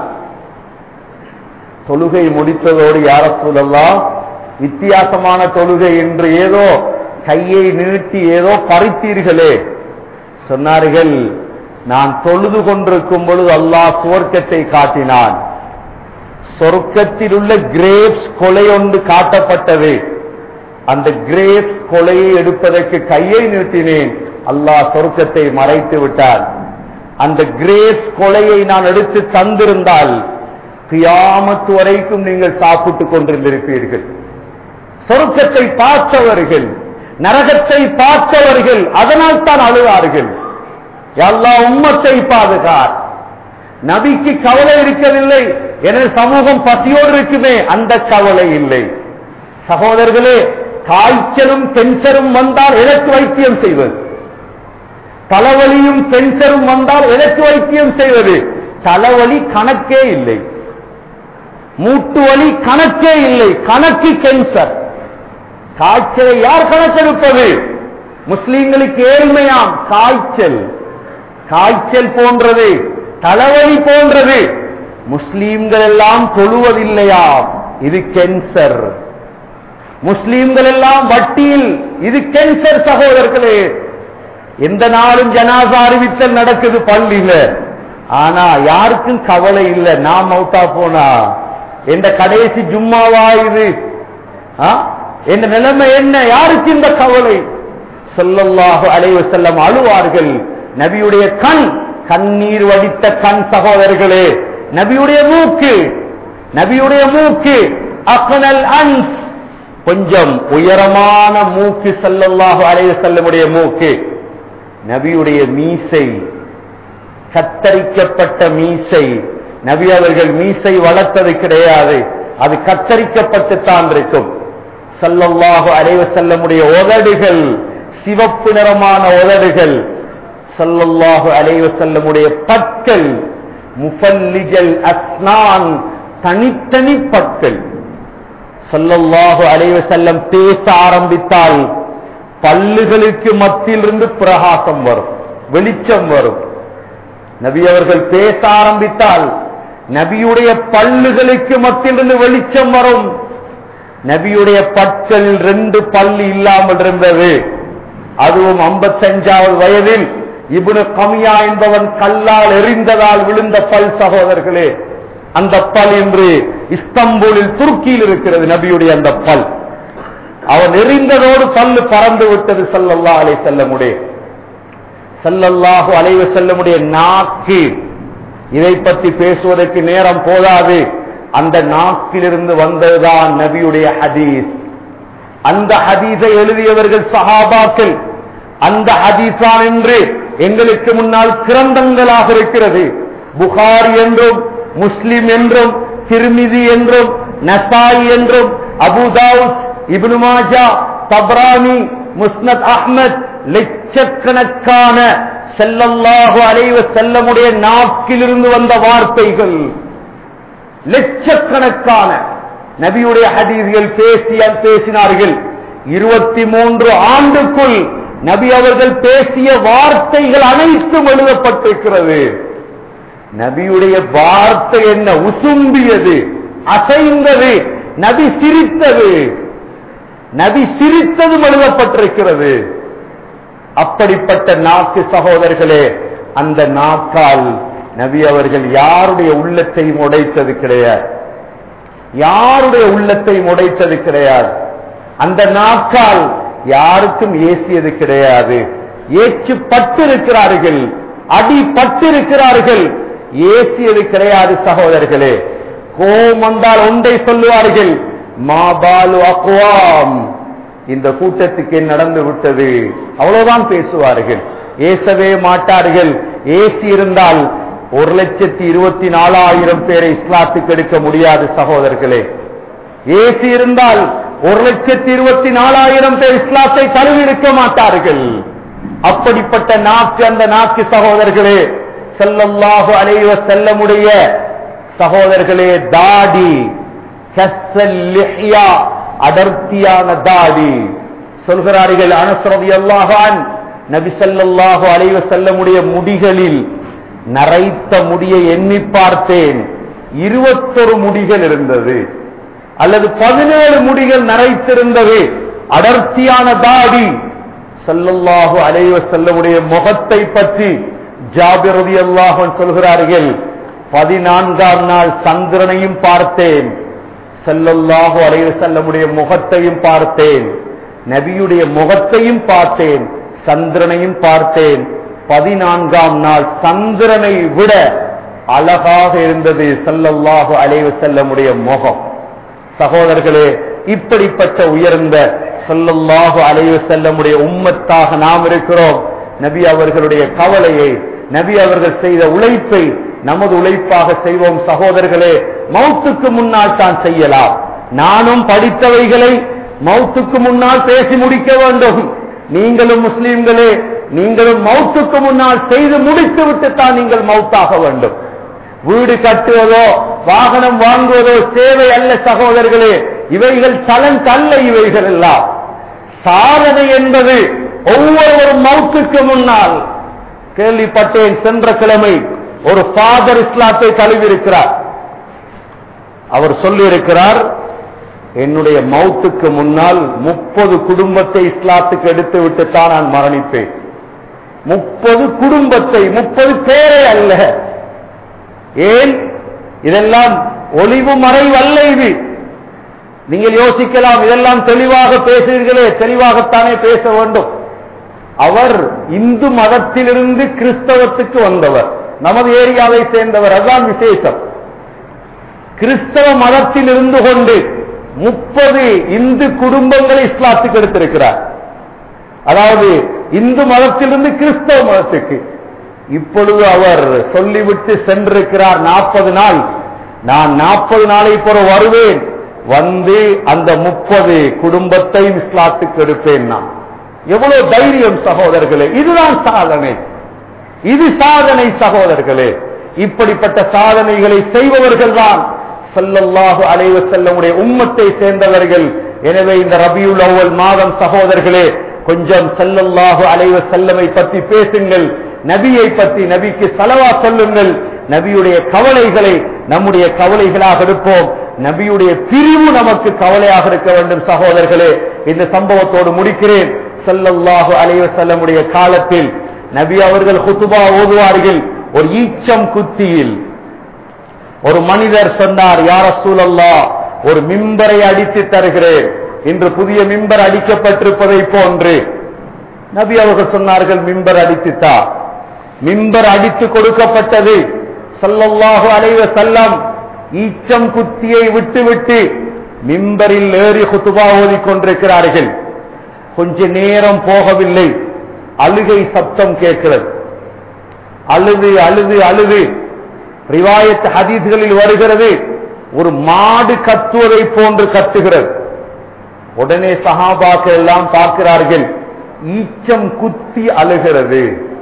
தொழுகை முடித்ததோடு யார சொல்லலாம் வித்தியாசமான தொழுகை என்று ஏதோ கையை நீட்டி ஏதோ பறித்தீர்களே சொன்னார்கள் நான் தொழுது கொண்டிருக்கும் பொழுது அல்லாஹ் சுவர்க்கத்தை காட்டினான் சொர்க்கத்தில் உள்ள கிரேப்ஸ் கொலை ஒன்று காட்டப்பட்டது அந்த கிரேப்ஸ் கொலையை எடுப்பதற்கு கையை நீட்டினேன் அல்லாஹ் சொர்க்கத்தை மறைத்து விட்டான் அந்த கிரேப்ஸ் கொலையை நான் எடுத்து தந்திருந்தால் கியாமத்து வரைக்கும் நீங்கள் சாப்பிட்டுக் கொண்டிருந்திருப்பீர்கள் சொர்க்கத்தை பார்த்தவர்கள் நரகத்தை பார்த்தவர்கள் அதனால் தான் அழுவார்கள் எல்லா உம்மத்தை பாதுகார் நபிக்கு கவலை இருக்கவில்லை எனது சமூகம் பசியோடு இருக்குமே அந்த கவலை இல்லை சகோதரர்களே காய்ச்சலும் கேன்சரும் வந்தால் எதற்கு வைத்தியம் செய்வது தலைவலியும் கேன்சரும் வந்தால் எதற்கு வைத்தியம் செய்வது தலைவலி கணக்கே இல்லை மூட்டு வலி கணக்கே இல்லை கணக்கு கேன்சர் காய்ச்சலை யார் கணக்கெடுப்பது முஸ்லீம்களுக்கு ஏழ்மையாம் காய்ச்சல் காய்ச்சல் போன்றது தலைவலி போன்றது முஸ்லீம்கள் எல்லாம் தொழுவதில்லையாம் இது கேன்சர் முஸ்லீம்கள் எல்லாம் வட்டியில் இது கேன்சர் சகோதரர்களே எந்த நாளும் ஜனாசா அறிவித்தல் நடக்குது பள்ளியில ஆனா யாருக்கும் கவலை இல்லை நான் மௌத்தா போனா எந்த கடைசி ஜும்மாவா இது ஆ? என்ற நிலைமை என்ன யாருக்கு இந்த கவலை சொல்லல்லாஹு அலைவ செல்லம் அழுவார்கள் நபியுடைய கண் கண்ணீர் வடித்த கண் சகோதரர்களே நபியுடைய மூக்கு நபியுடைய மூக்கு அக்னல் அன்ஸ் கொஞ்சம் உயரமான மூக்கு சல்லல்லாஹு அலைஹி செல்லமுடைய மூக்கு நபியுடைய மீசை கத்தரிக்கப்பட்ட மீசை நபி அவர்கள் மீசை வளர்த்தது கிடையாது அது கத்தரிக்கப்பட்டுத்தான் இருக்கும் சல்லல்லாஹு அலைவ செல்லமுடைய உதடுகள் சிவப்பு நிறமான உதடுகள் சல்லல்லாஹு அலைவ செல்லமுடைய பற்கள் முஃபல்லிஜல் அஸ்னான் தனித்தனி பற்கள் சல்லல்லாஹு அலைவ செல்லம் பேச ஆரம்பித்தால் பல்லுகளுக்கு மத்தியிலிருந்து பிரகாசம் வரும் வெளிச்சம் வரும் நபி அவர்கள் பேச ஆரம்பித்தால் நபியுடைய பல்லுகளுக்கு மத்தியிலிருந்து வெளிச்சம் வரும் நபியுடைய பற்கள் ரெண்டு பல்லு இல்லாமல் இருந்தது அதுவும் ஐம்பத்தஞ்சாவது வயதில் இப்னு கமியா என்பவன் கல்லால் எறிந்ததால் விழுந்த பல் சகோதரர்களே அந்த பல் இன்று இஸ்தம்பூலில் துருக்கியில் இருக்கிறது நபியுடைய அந்த பல் அவன் எறிந்ததோடு பல்லு பறந்து விட்டது சல்லல்லா அலை செல்லமுடைய சல்லல்லாஹு அலைவ செல்லமுடைய நாக்கு இதை பற்றி பேசுவதற்கு நேரம் போதாது அந்த நாக்கிலிருந்து வந்ததுதான் நபியுடைய ஹதீஸ் அந்த ஹதீஸை எழுதியவர்கள் சஹாபாக்கள் அந்த ஹதீஸான் என்று எங்களுக்கு முன்னால் கிரந்தங்களாக இருக்கிறது புகாரி என்றும் முஸ்லிம் என்றும் திருமிதி என்றும் நசாய் என்றும் அபுதாவுஸ் இப்னு மாஜா தப்ரானி முஸ்னத் அஹ்மத் லட்சக்கணக்கான செல்லல்லாஹு அலைவ செல்லமுடைய நாக்கிலிருந்து வந்த வார்த்தைகள் லட்சக்கணக்கான நபியுடைய ஹதீஸ்கள் பேசிய பேசினார்கள் இருபத்தி மூன்று ஆண்டுக்குள் நபி அவர்கள் பேசிய வார்த்தைகள் அனைத்தும் எழுதப்பட்டிருக்கிறது நபியுடைய வார்த்தை என்ன உசும்பியது அசைந்தது நபி சிரித்தது நபி சிரித்ததும் எழுதப்பட்டிருக்கிறது அப்படிப்பட்ட நாக்கு சகோதரர்களே அந்த நாக்கால் நபி அவர்கள் யாருடைய உள்ளத்தையும் உடைத்தது கிடையாது யாருடைய உள்ளத்தையும் உடைத்தது கிடையாது அந்த நாக்கால் யாருக்கும் ஏசியது கிடையாது ஏற்று பட்டிருக்கிறார்கள் அடி பட்டிருக்கிறார்கள் ஏசியது கிடையாது சகோதரர்களே கோம் வந்தால் ஒன்றை சொல்லுவார்கள் மாபாலு அக்வாம் இந்த கூட்டத்துக்கு என்ன நடந்து விட்டது அவ்வளவுதான் பேசுவார்கள் ஏசவே மாட்டார்கள் ஏசி இருந்தால் ஒரு லட்சத்தி இருபத்தி நாலாயிரம் பேரை இஸ்லாத்துக்கு எடுக்க முடியாது சகோதரர்களே ஏசி இருந்தால் ஒரு லட்சத்தி இருபத்தி நாலாயிரம் பேர் இஸ்லாத்தை தழுவிருக்க மாட்டார்கள் அப்படிப்பட்ட நாக்கு அந்த நாக்கு சகோதரர்களே செல்லல்லாஹு அலைவ செல்லமுடைய சகோதரர்களே தாடி கஸ்ஸல் லிஹ்யா, அடர்த்தியான தாடி சொல்கிறார்கள் அனஸ்ரதி அல்லாஹான் நபி ஸல்லல்லாஹு அலைஹி வஸல்லமுடைய முடிகளில் நரைத்த முடியை எண்ணி பார்த்தேன் இருபத்தொரு முடிகள் இருந்தது அல்லது பதினேழு முடிகள் நரைத்திருந்தது அடர்த்தியான தாடி ஸல்லல்லாஹு அலைஹி வஸல்லமுடைய முகத்தை பற்றி ஜாபிர் ரலியல்லாஹு அன்ஹு சொல்கிறார்கள் பதினான்காம் நாள் சந்திரனையும் பார்த்தேன் ஸல்லல்லாஹு அலைஹி வஸல்லமுடைய முகத்தையும் பார்த்தேன் நபியுடைய முகத்தையும் பார்த்தேன் சந்திரனையும் பார்த்தேன் பதினான்காம் நாள் சந்திரனை விட அழகாக இருந்தது ஸல்லல்லாஹு அலைஹி வஸல்லமுடைய முகம் சகோதரர்களே இப்படிப்பட்ட உயர்ந்த ஸல்லல்லாஹு அலைஹி வஸல்லமுடைய உம்மத்தாக நாம் இருக்கிறோம் நபி அவர்களுடைய கவலையை நபி அவர்கள் செய்த உழைப்பை நமது உழைப்பாக செய்வோம் சகோதரர்களே மௌத்துக்கு முன்னால் தான் செய்யலாம் நானும் படித்தவைகளை மௌத்துக்கு முன்னால் பேசி முடிக்க வேண்டும் நீங்களும் முஸ்லீம்களே நீங்களும் மௌத்துக்கு முன்னால் செய்து முடித்து விட்டு தான் நீங்கள் மௌத்தாக வேண்டும் வீடு கட்டுவதோ வாகனம் வாங்குவதோ சேவை அல்ல சகோதரர்களே இவைகள் தலங்கல்ல இவைகள் எல்லாம் சாதனை என்பது ஒவ்வொரு மௌத்துக்கு முன்னால் கேள்விப்பட்டேன் சென்ற கிழமை ஒரு ஃபாதர் இஸ்லாத்தை தழுவிருக்கிறார் அவர் சொல்லியிருக்கிறார் என்னுடைய மௌத்துக்கு முன்னால் முப்பது குடும்பத்தை இஸ்லாத்துக்கு எடுத்து விட்டு தான் நான் மரணிப்பேன் முப்பது குடும்பத்தை முப்பது பேரை அல்ல ஏன் இதெல்லாம் ஒளிவு மறைவல்ல இது நீங்கள் யோசிக்கலாம் இதெல்லாம் தெளிவாக பேசுகிறீர்களே தெளிவாகத்தானே பேச வேண்டும் அவர் இந்து மதத்திலிருந்து கிறிஸ்தவத்துக்கு வந்தவர் நமது ஏரியாவை சேர்ந்தவர் அதுதான் விசேஷம் கிறிஸ்தவ மதத்தில் இருந்து கொண்டு முப்பது இந்து குடும்பங்களை இஸ்லாத்துக்கு எடுத்திருக்கிறார் அதாவது இந்து மதத்திலிருந்து கிறிஸ்தவ மதத்துக்கு இப்பொழுது அவர் சொல்லிவிட்டு சென்றிருக்கிறார் நாற்பது நாள் நான் நாற்பது நாளை போற வருவேன் வந்து அந்த முப்பது குடும்பத்தை இஸ்லாத்துக்கு எடுப்பேன் நான் எவ்வளவு தைரியம் சகோதரர்களே இதுதான் சாதனை இது சாதனை சகோதரர்களே இப்படிப்பட்ட சாதனைகளை செய்பவர்கள் தான் சல்லல்லாஹு அலைவ செல்லமுடைய உம்மத்தை சேர்ந்தவர்கள் எனவே இந்த ரபியுல் அவ்வல் மாதம் சகோதரர்களே கொஞ்சம் சல்லல்லாஹு அலைவ செல்லமை பற்றி பேசுங்கள் நபியை பற்றி நபிக்கு செலவா சொல்லுங்கள் நபியுடைய கவலைகளை நம்முடைய கவலைகளாக இருப்போம் நபியுடைய பிரிவு நமக்கு கவலையாக இருக்க வேண்டும் சகோதரர்களே இந்த சம்பவத்தோடு முடிக்கிறேன் சல்லல்லாஹு அலைவ செல்லமுடைய காலத்தில் நபி அவர்கள் குத்துபா ஓதுவார்கள் ஒரு ஈச்சம் குத்தியில் ஒரு மனிதர் சொன்னார் யார சூழல்லா ஒரு மிம்பரை அடித்து தருகிறேன் இன்று புதிய மிம்பர் அடிக்கப்பட்டிருப்பதை போன்று நபி அவர்கள் சொன்னார்கள் மிம்பர் அடித்துத்தா மிம்பர் அடித்து கொடுக்கப்பட்டது சல்லல்லாஹு அலைவ செல்லம் ஈச்சம் குத்தியை விட்டுவிட்டு மிம்பரில் ஏறி குத்துபா ஓதிக் கொண்டிருக்கிறார்கள் கொஞ்ச நேரம் போகவில்லை அழுகை சப்தம் கேட்கிறது அழுது அழுது அழுது ரிவாயத் ஹதீஸ்களில் வருகிறது ஒரு மாடு கத்துவதை போன்று கத்துகிறது உடனே சஹாபாக்கள் எல்லாம் பார்க்கிறார்கள் ஈச்சம் குத்தி அழுகிறது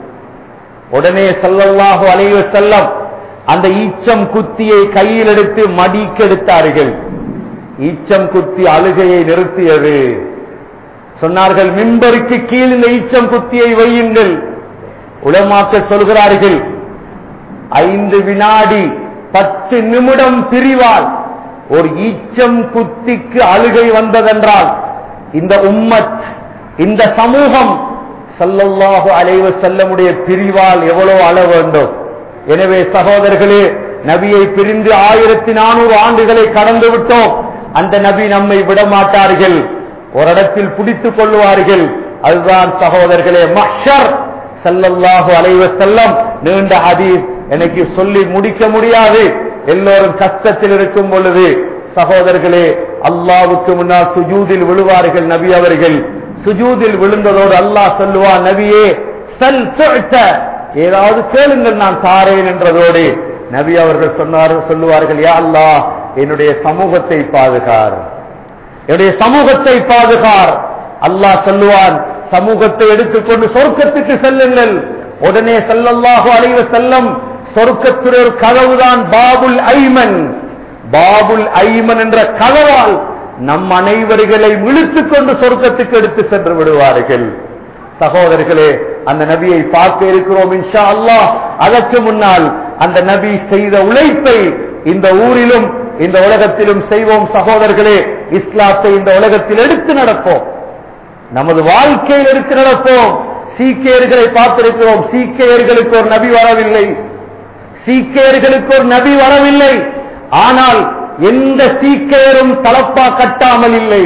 உடனே சல்லல்லாஹு அலைவ செல்லம் அந்த ஈச்சம் குத்தியை கையில் எடுத்து மடிக்கெடுத்தார்கள் ஈச்சம் குத்தி அழுகையை நிறுத்தியது சொன்னார்கள் மிம்பருக்கு கீழ் இந்த ஈச்சம் குத்தியை வையுங்கள் உலமாக்கள் சொல்கிறார்கள் ஐந்து வினாடி பத்து நிமிடம் பிரிவால் ஒரு ஈச்சம் குத்திக்கு அழுகை வந்ததென்றால் இந்த உம்மத் இந்த சமூகம் சல்லல்லாஹு அலைவ செல்லமுடைய பிரிவால் எவ்வளவு அழ வேண்டும் எனவே சகோதரர்களே நபியை பிரிந்து ஆயிரத்தி நானூறு ஆண்டுகளை கடந்து விட்டோம் அந்த நபி நம்மை விடமாட்டார்கள் ஒரு இடத்தில் பிடித்துக் கொள்வார்கள் அதுதான் சகோதரர்களே மஹர் சல்லல்லாஹு அலைவ செல்லம் நீண்ட ஹதீஸ் எனக்கு சொல்லி முடிக்க முடியாது எல்லோரும் கஷ்டத்தில் இருக்கும் பொழுது சகோதரர்களே அல்லாவுக்கு முன்னால் சுஜூதில் விழுவார்கள் நபி அவர்கள் சுஜூதில் விழுந்ததோடு அல்லாஹ் சொல்லுவார் நபியே சல் துஅத்த. ஏதாவது கேளுங்கள் நான் தாரேன் என்றதோடு நபி அவர்கள் சொன்னார் சொல்லுவார்கள் யா அல்லாஹ் என்னுடைய சமூகத்தை பாதுகார் என்னுடைய சமூகத்தை பாதுகார் அல்லாஹ் சொல்லுவான் சமூகத்தை எடுத்துக்கொண்டு சொர்க்கத்துக்கு செல்லுங்கள் உடனே செல்லல்லாஹு அலைவ செல்லம் சொர்க்கத்தில் ஒரு கதவுதான் பாபுல் ஐமன் பாபுல் ஐமன் என்ற கதவால் நம் அனைவர்களை இழுத்துக் கொண்டு சொர்க்கத்துக்கு எடுத்து சென்று விடுவார்கள் சகோதரர்களே அந்த நபியை பார்க்க இருக்கிறோம் இன்ஷா அல்லாஹ் அதற்கு முன்னால் அந்த நபி செய்த உழைப்பை இந்த ஊரிலும் இந்த உலகத்திலும் செய்வோம் சகோதரர்களே இஸ்லாத்தை இந்த உலகத்தில் எடுத்து நடப்போம் நமது வாழ்க்கையில் எடுத்து நடப்போம் சீக்கியர்களை பார்த்திருக்கிறோம் சீக்கியர்களுக்கு ஒரு நபி வரவில்லை சீக்கியர்களுக்கு ஒரு நபி வரவில்லை ஆனால் எந்த சீக்கியரும் தலப்பா கட்டாமல் இல்லை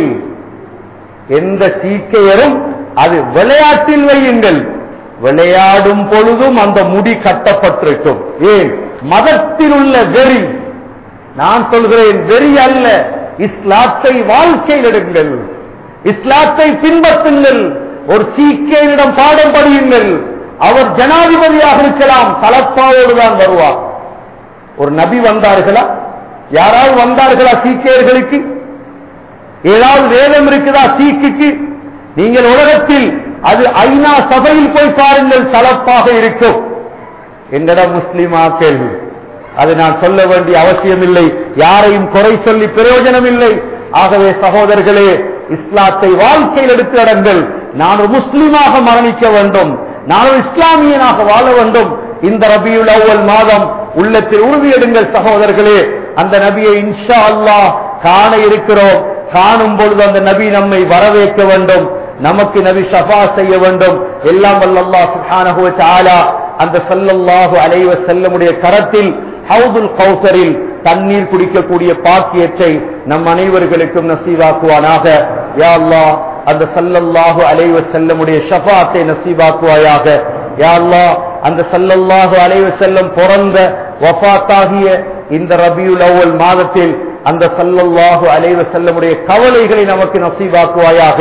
எந்த சீக்கியரும் அது விளையாட்டில் வையுங்கள் விளையாடும் பொழுதும் அந்த முடி கட்டப்பட்டிருக்கும் ஏன் மதத்தில் உள்ள வெறி நான் சொல்கிறேன் வெறி அல்ல இஸ்லாத்தை வாழ்க்கையில் எடுங்கள் இஸ்லாத்தை பின்பற்றுங்கள் ஒரு சீக்கியனிடம் பாடம் படியுங்கள் அவர் ஜனாதிபதியாக இருக்கலாம் தலப்பாவோடு தான் வருவார் ஒரு நபி வந்தார்களா யாராவது வந்தார்களா சீக்கியர்களுக்கு ஏதாவது வேதம் இருக்குதா சீக்குக்கு நீங்கள் உலகத்தில் அது ஐநா சபையில் போய் பாருங்கள் தலப்பாக இருக்கும் என்னிடம் முஸ்லிமாக்கள் அது நான் சொல்ல வேண்டிய அவசியம் இல்லை யாரையும் குறை சொல்லி பிரயோஜனம் இல்லை ஆகவே சகோதரர்களே இஸ்லாத்தை வாழ்க்கையில் எடுத்து நடங்கள் நான் ஒரு முஸ்லிமாக மரணிக்க வேண்டும் நான் ஒரு இஸ்லாமியனாக வாழ வேண்டும் இந்த ரபியுல் அவ்வல் மாதம் உள்ளத்தில் உறுதியெடுங்கள் சகோதரர்களே அந்த நபியை இன்ஷா அல்லாஹ் காண இருக்கிறோம் காணும் பொழுது அந்த நபி நம்மை வரவேற்க வேண்டும் நமக்கு நபி ஷஃபா செய்ய வேண்டும் எல்லாம் வல்லல்லாஹ் சுப்ஹானஹு வ தஆலா அந்த ஸல்லல்லாஹு அலைஹி வஸல்லமுடைய கரத்தில் ஹவுதுல் கௌசரில் தண்ணீர் குடிக்கக்கூடிய பாக்கியத்தை நம் அனைவர்களுக்கும் நசீவாக்குவானாக யா அல்லாஹ் அந்த ஸல்லல்லாஹு அலைஹி வஸல்லமுடைய ஷஃபாத்தை நசீவாக்குவாயாக யா அல்லாஹ் அந்த ஸல்லல்லாஹு அலைஹி வஸல்லம் பிறந்த வஃபாத்தாகிய இந்த ரபியுல் அவ்வல் மாதத்தில் அந்த சல்லல்லாஹு அலைஹி வஸல்லமுடைய கவலைகளை நமக்கு நசீவாக்குவாயாக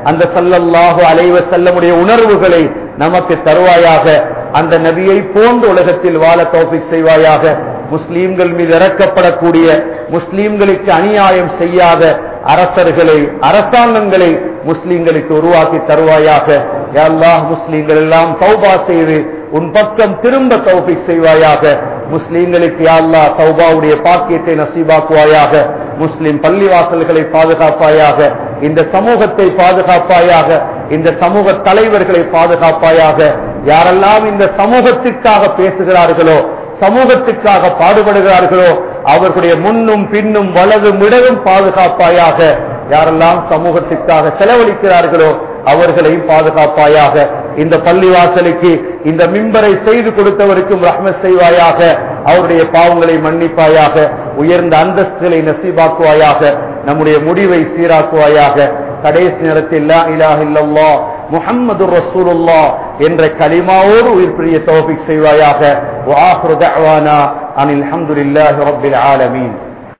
அந்த சல்லல்லாஹு அலைவ செல்லமுடைய உணர்வுகளை நமக்கு தருவாயாக அந்த நபியை போன்ற உலகத்தில் வாழ தௌபிக் செய்வாயாக முஸ்லீம்கள் மீது இறக்கப்படக்கூடிய முஸ்லீம்களுக்கு அநியாயம் செய்யாத அரசர்களை அரசாங்கங்களை முஸ்லீம்களுக்கு உருவாக்கி தருவாயாக அல்லாஹ் முஸ்லீம்கள் எல்லாம் தௌபா செய்து உன் பக்கம் திரும்ப தௌபிக் செய்வாயாக முஸ்லீம்களுக்கு யாழ்லா தௌபாவுடைய பாக்கியத்தை நசீபாக்குவாயாக முஸ்லிம் பள்ளிவாசல்களை பாதுகாப்பாயாக இந்த சமூகத்தை பாதுகாப்பாயாக இந்த சமூக தலைவர்களை பாதுகாப்பாயாக யாரெல்லாம் இந்த சமூகத்திற்காக பேசுகிறார்களோ சமூகத்துக்காக பாடுபடுகிறார்களோ அவர்களுடைய முன்னும் பின்னும் வலதும் இடதும் பாதுகாப்பாயாக யாரெல்லாம் சமூகத்திற்காக செலவழிக்கிறார்களோ அவர்களையும் பாதுகாப்பாயாக இந்த பள்ளிவாசலுக்கு இந்த மிம்பரை செய்து கொடுத்தவருக்கும் ரஹ்மத் செய்வாயாக அவருடைய பாவங்களை மன்னிப்பாயாக உயர்ந்த அந்தஸ்துகளை நசீபாக்குவாயாக நம்முடைய முடிவை சீராக்குவாயாக கடைசி நேரத்தில் லா இலாஹ இல்லல்லா முஹம்மது ரசூலுல்லா என்ற கலிமாவோடு உயிர் பிரிய தௌஃபிக் செய்வாயாக வாஹ்ரு தஅவானா அனில் ஹம்துலில்லாஹி ரப்பில் ஆலமீன்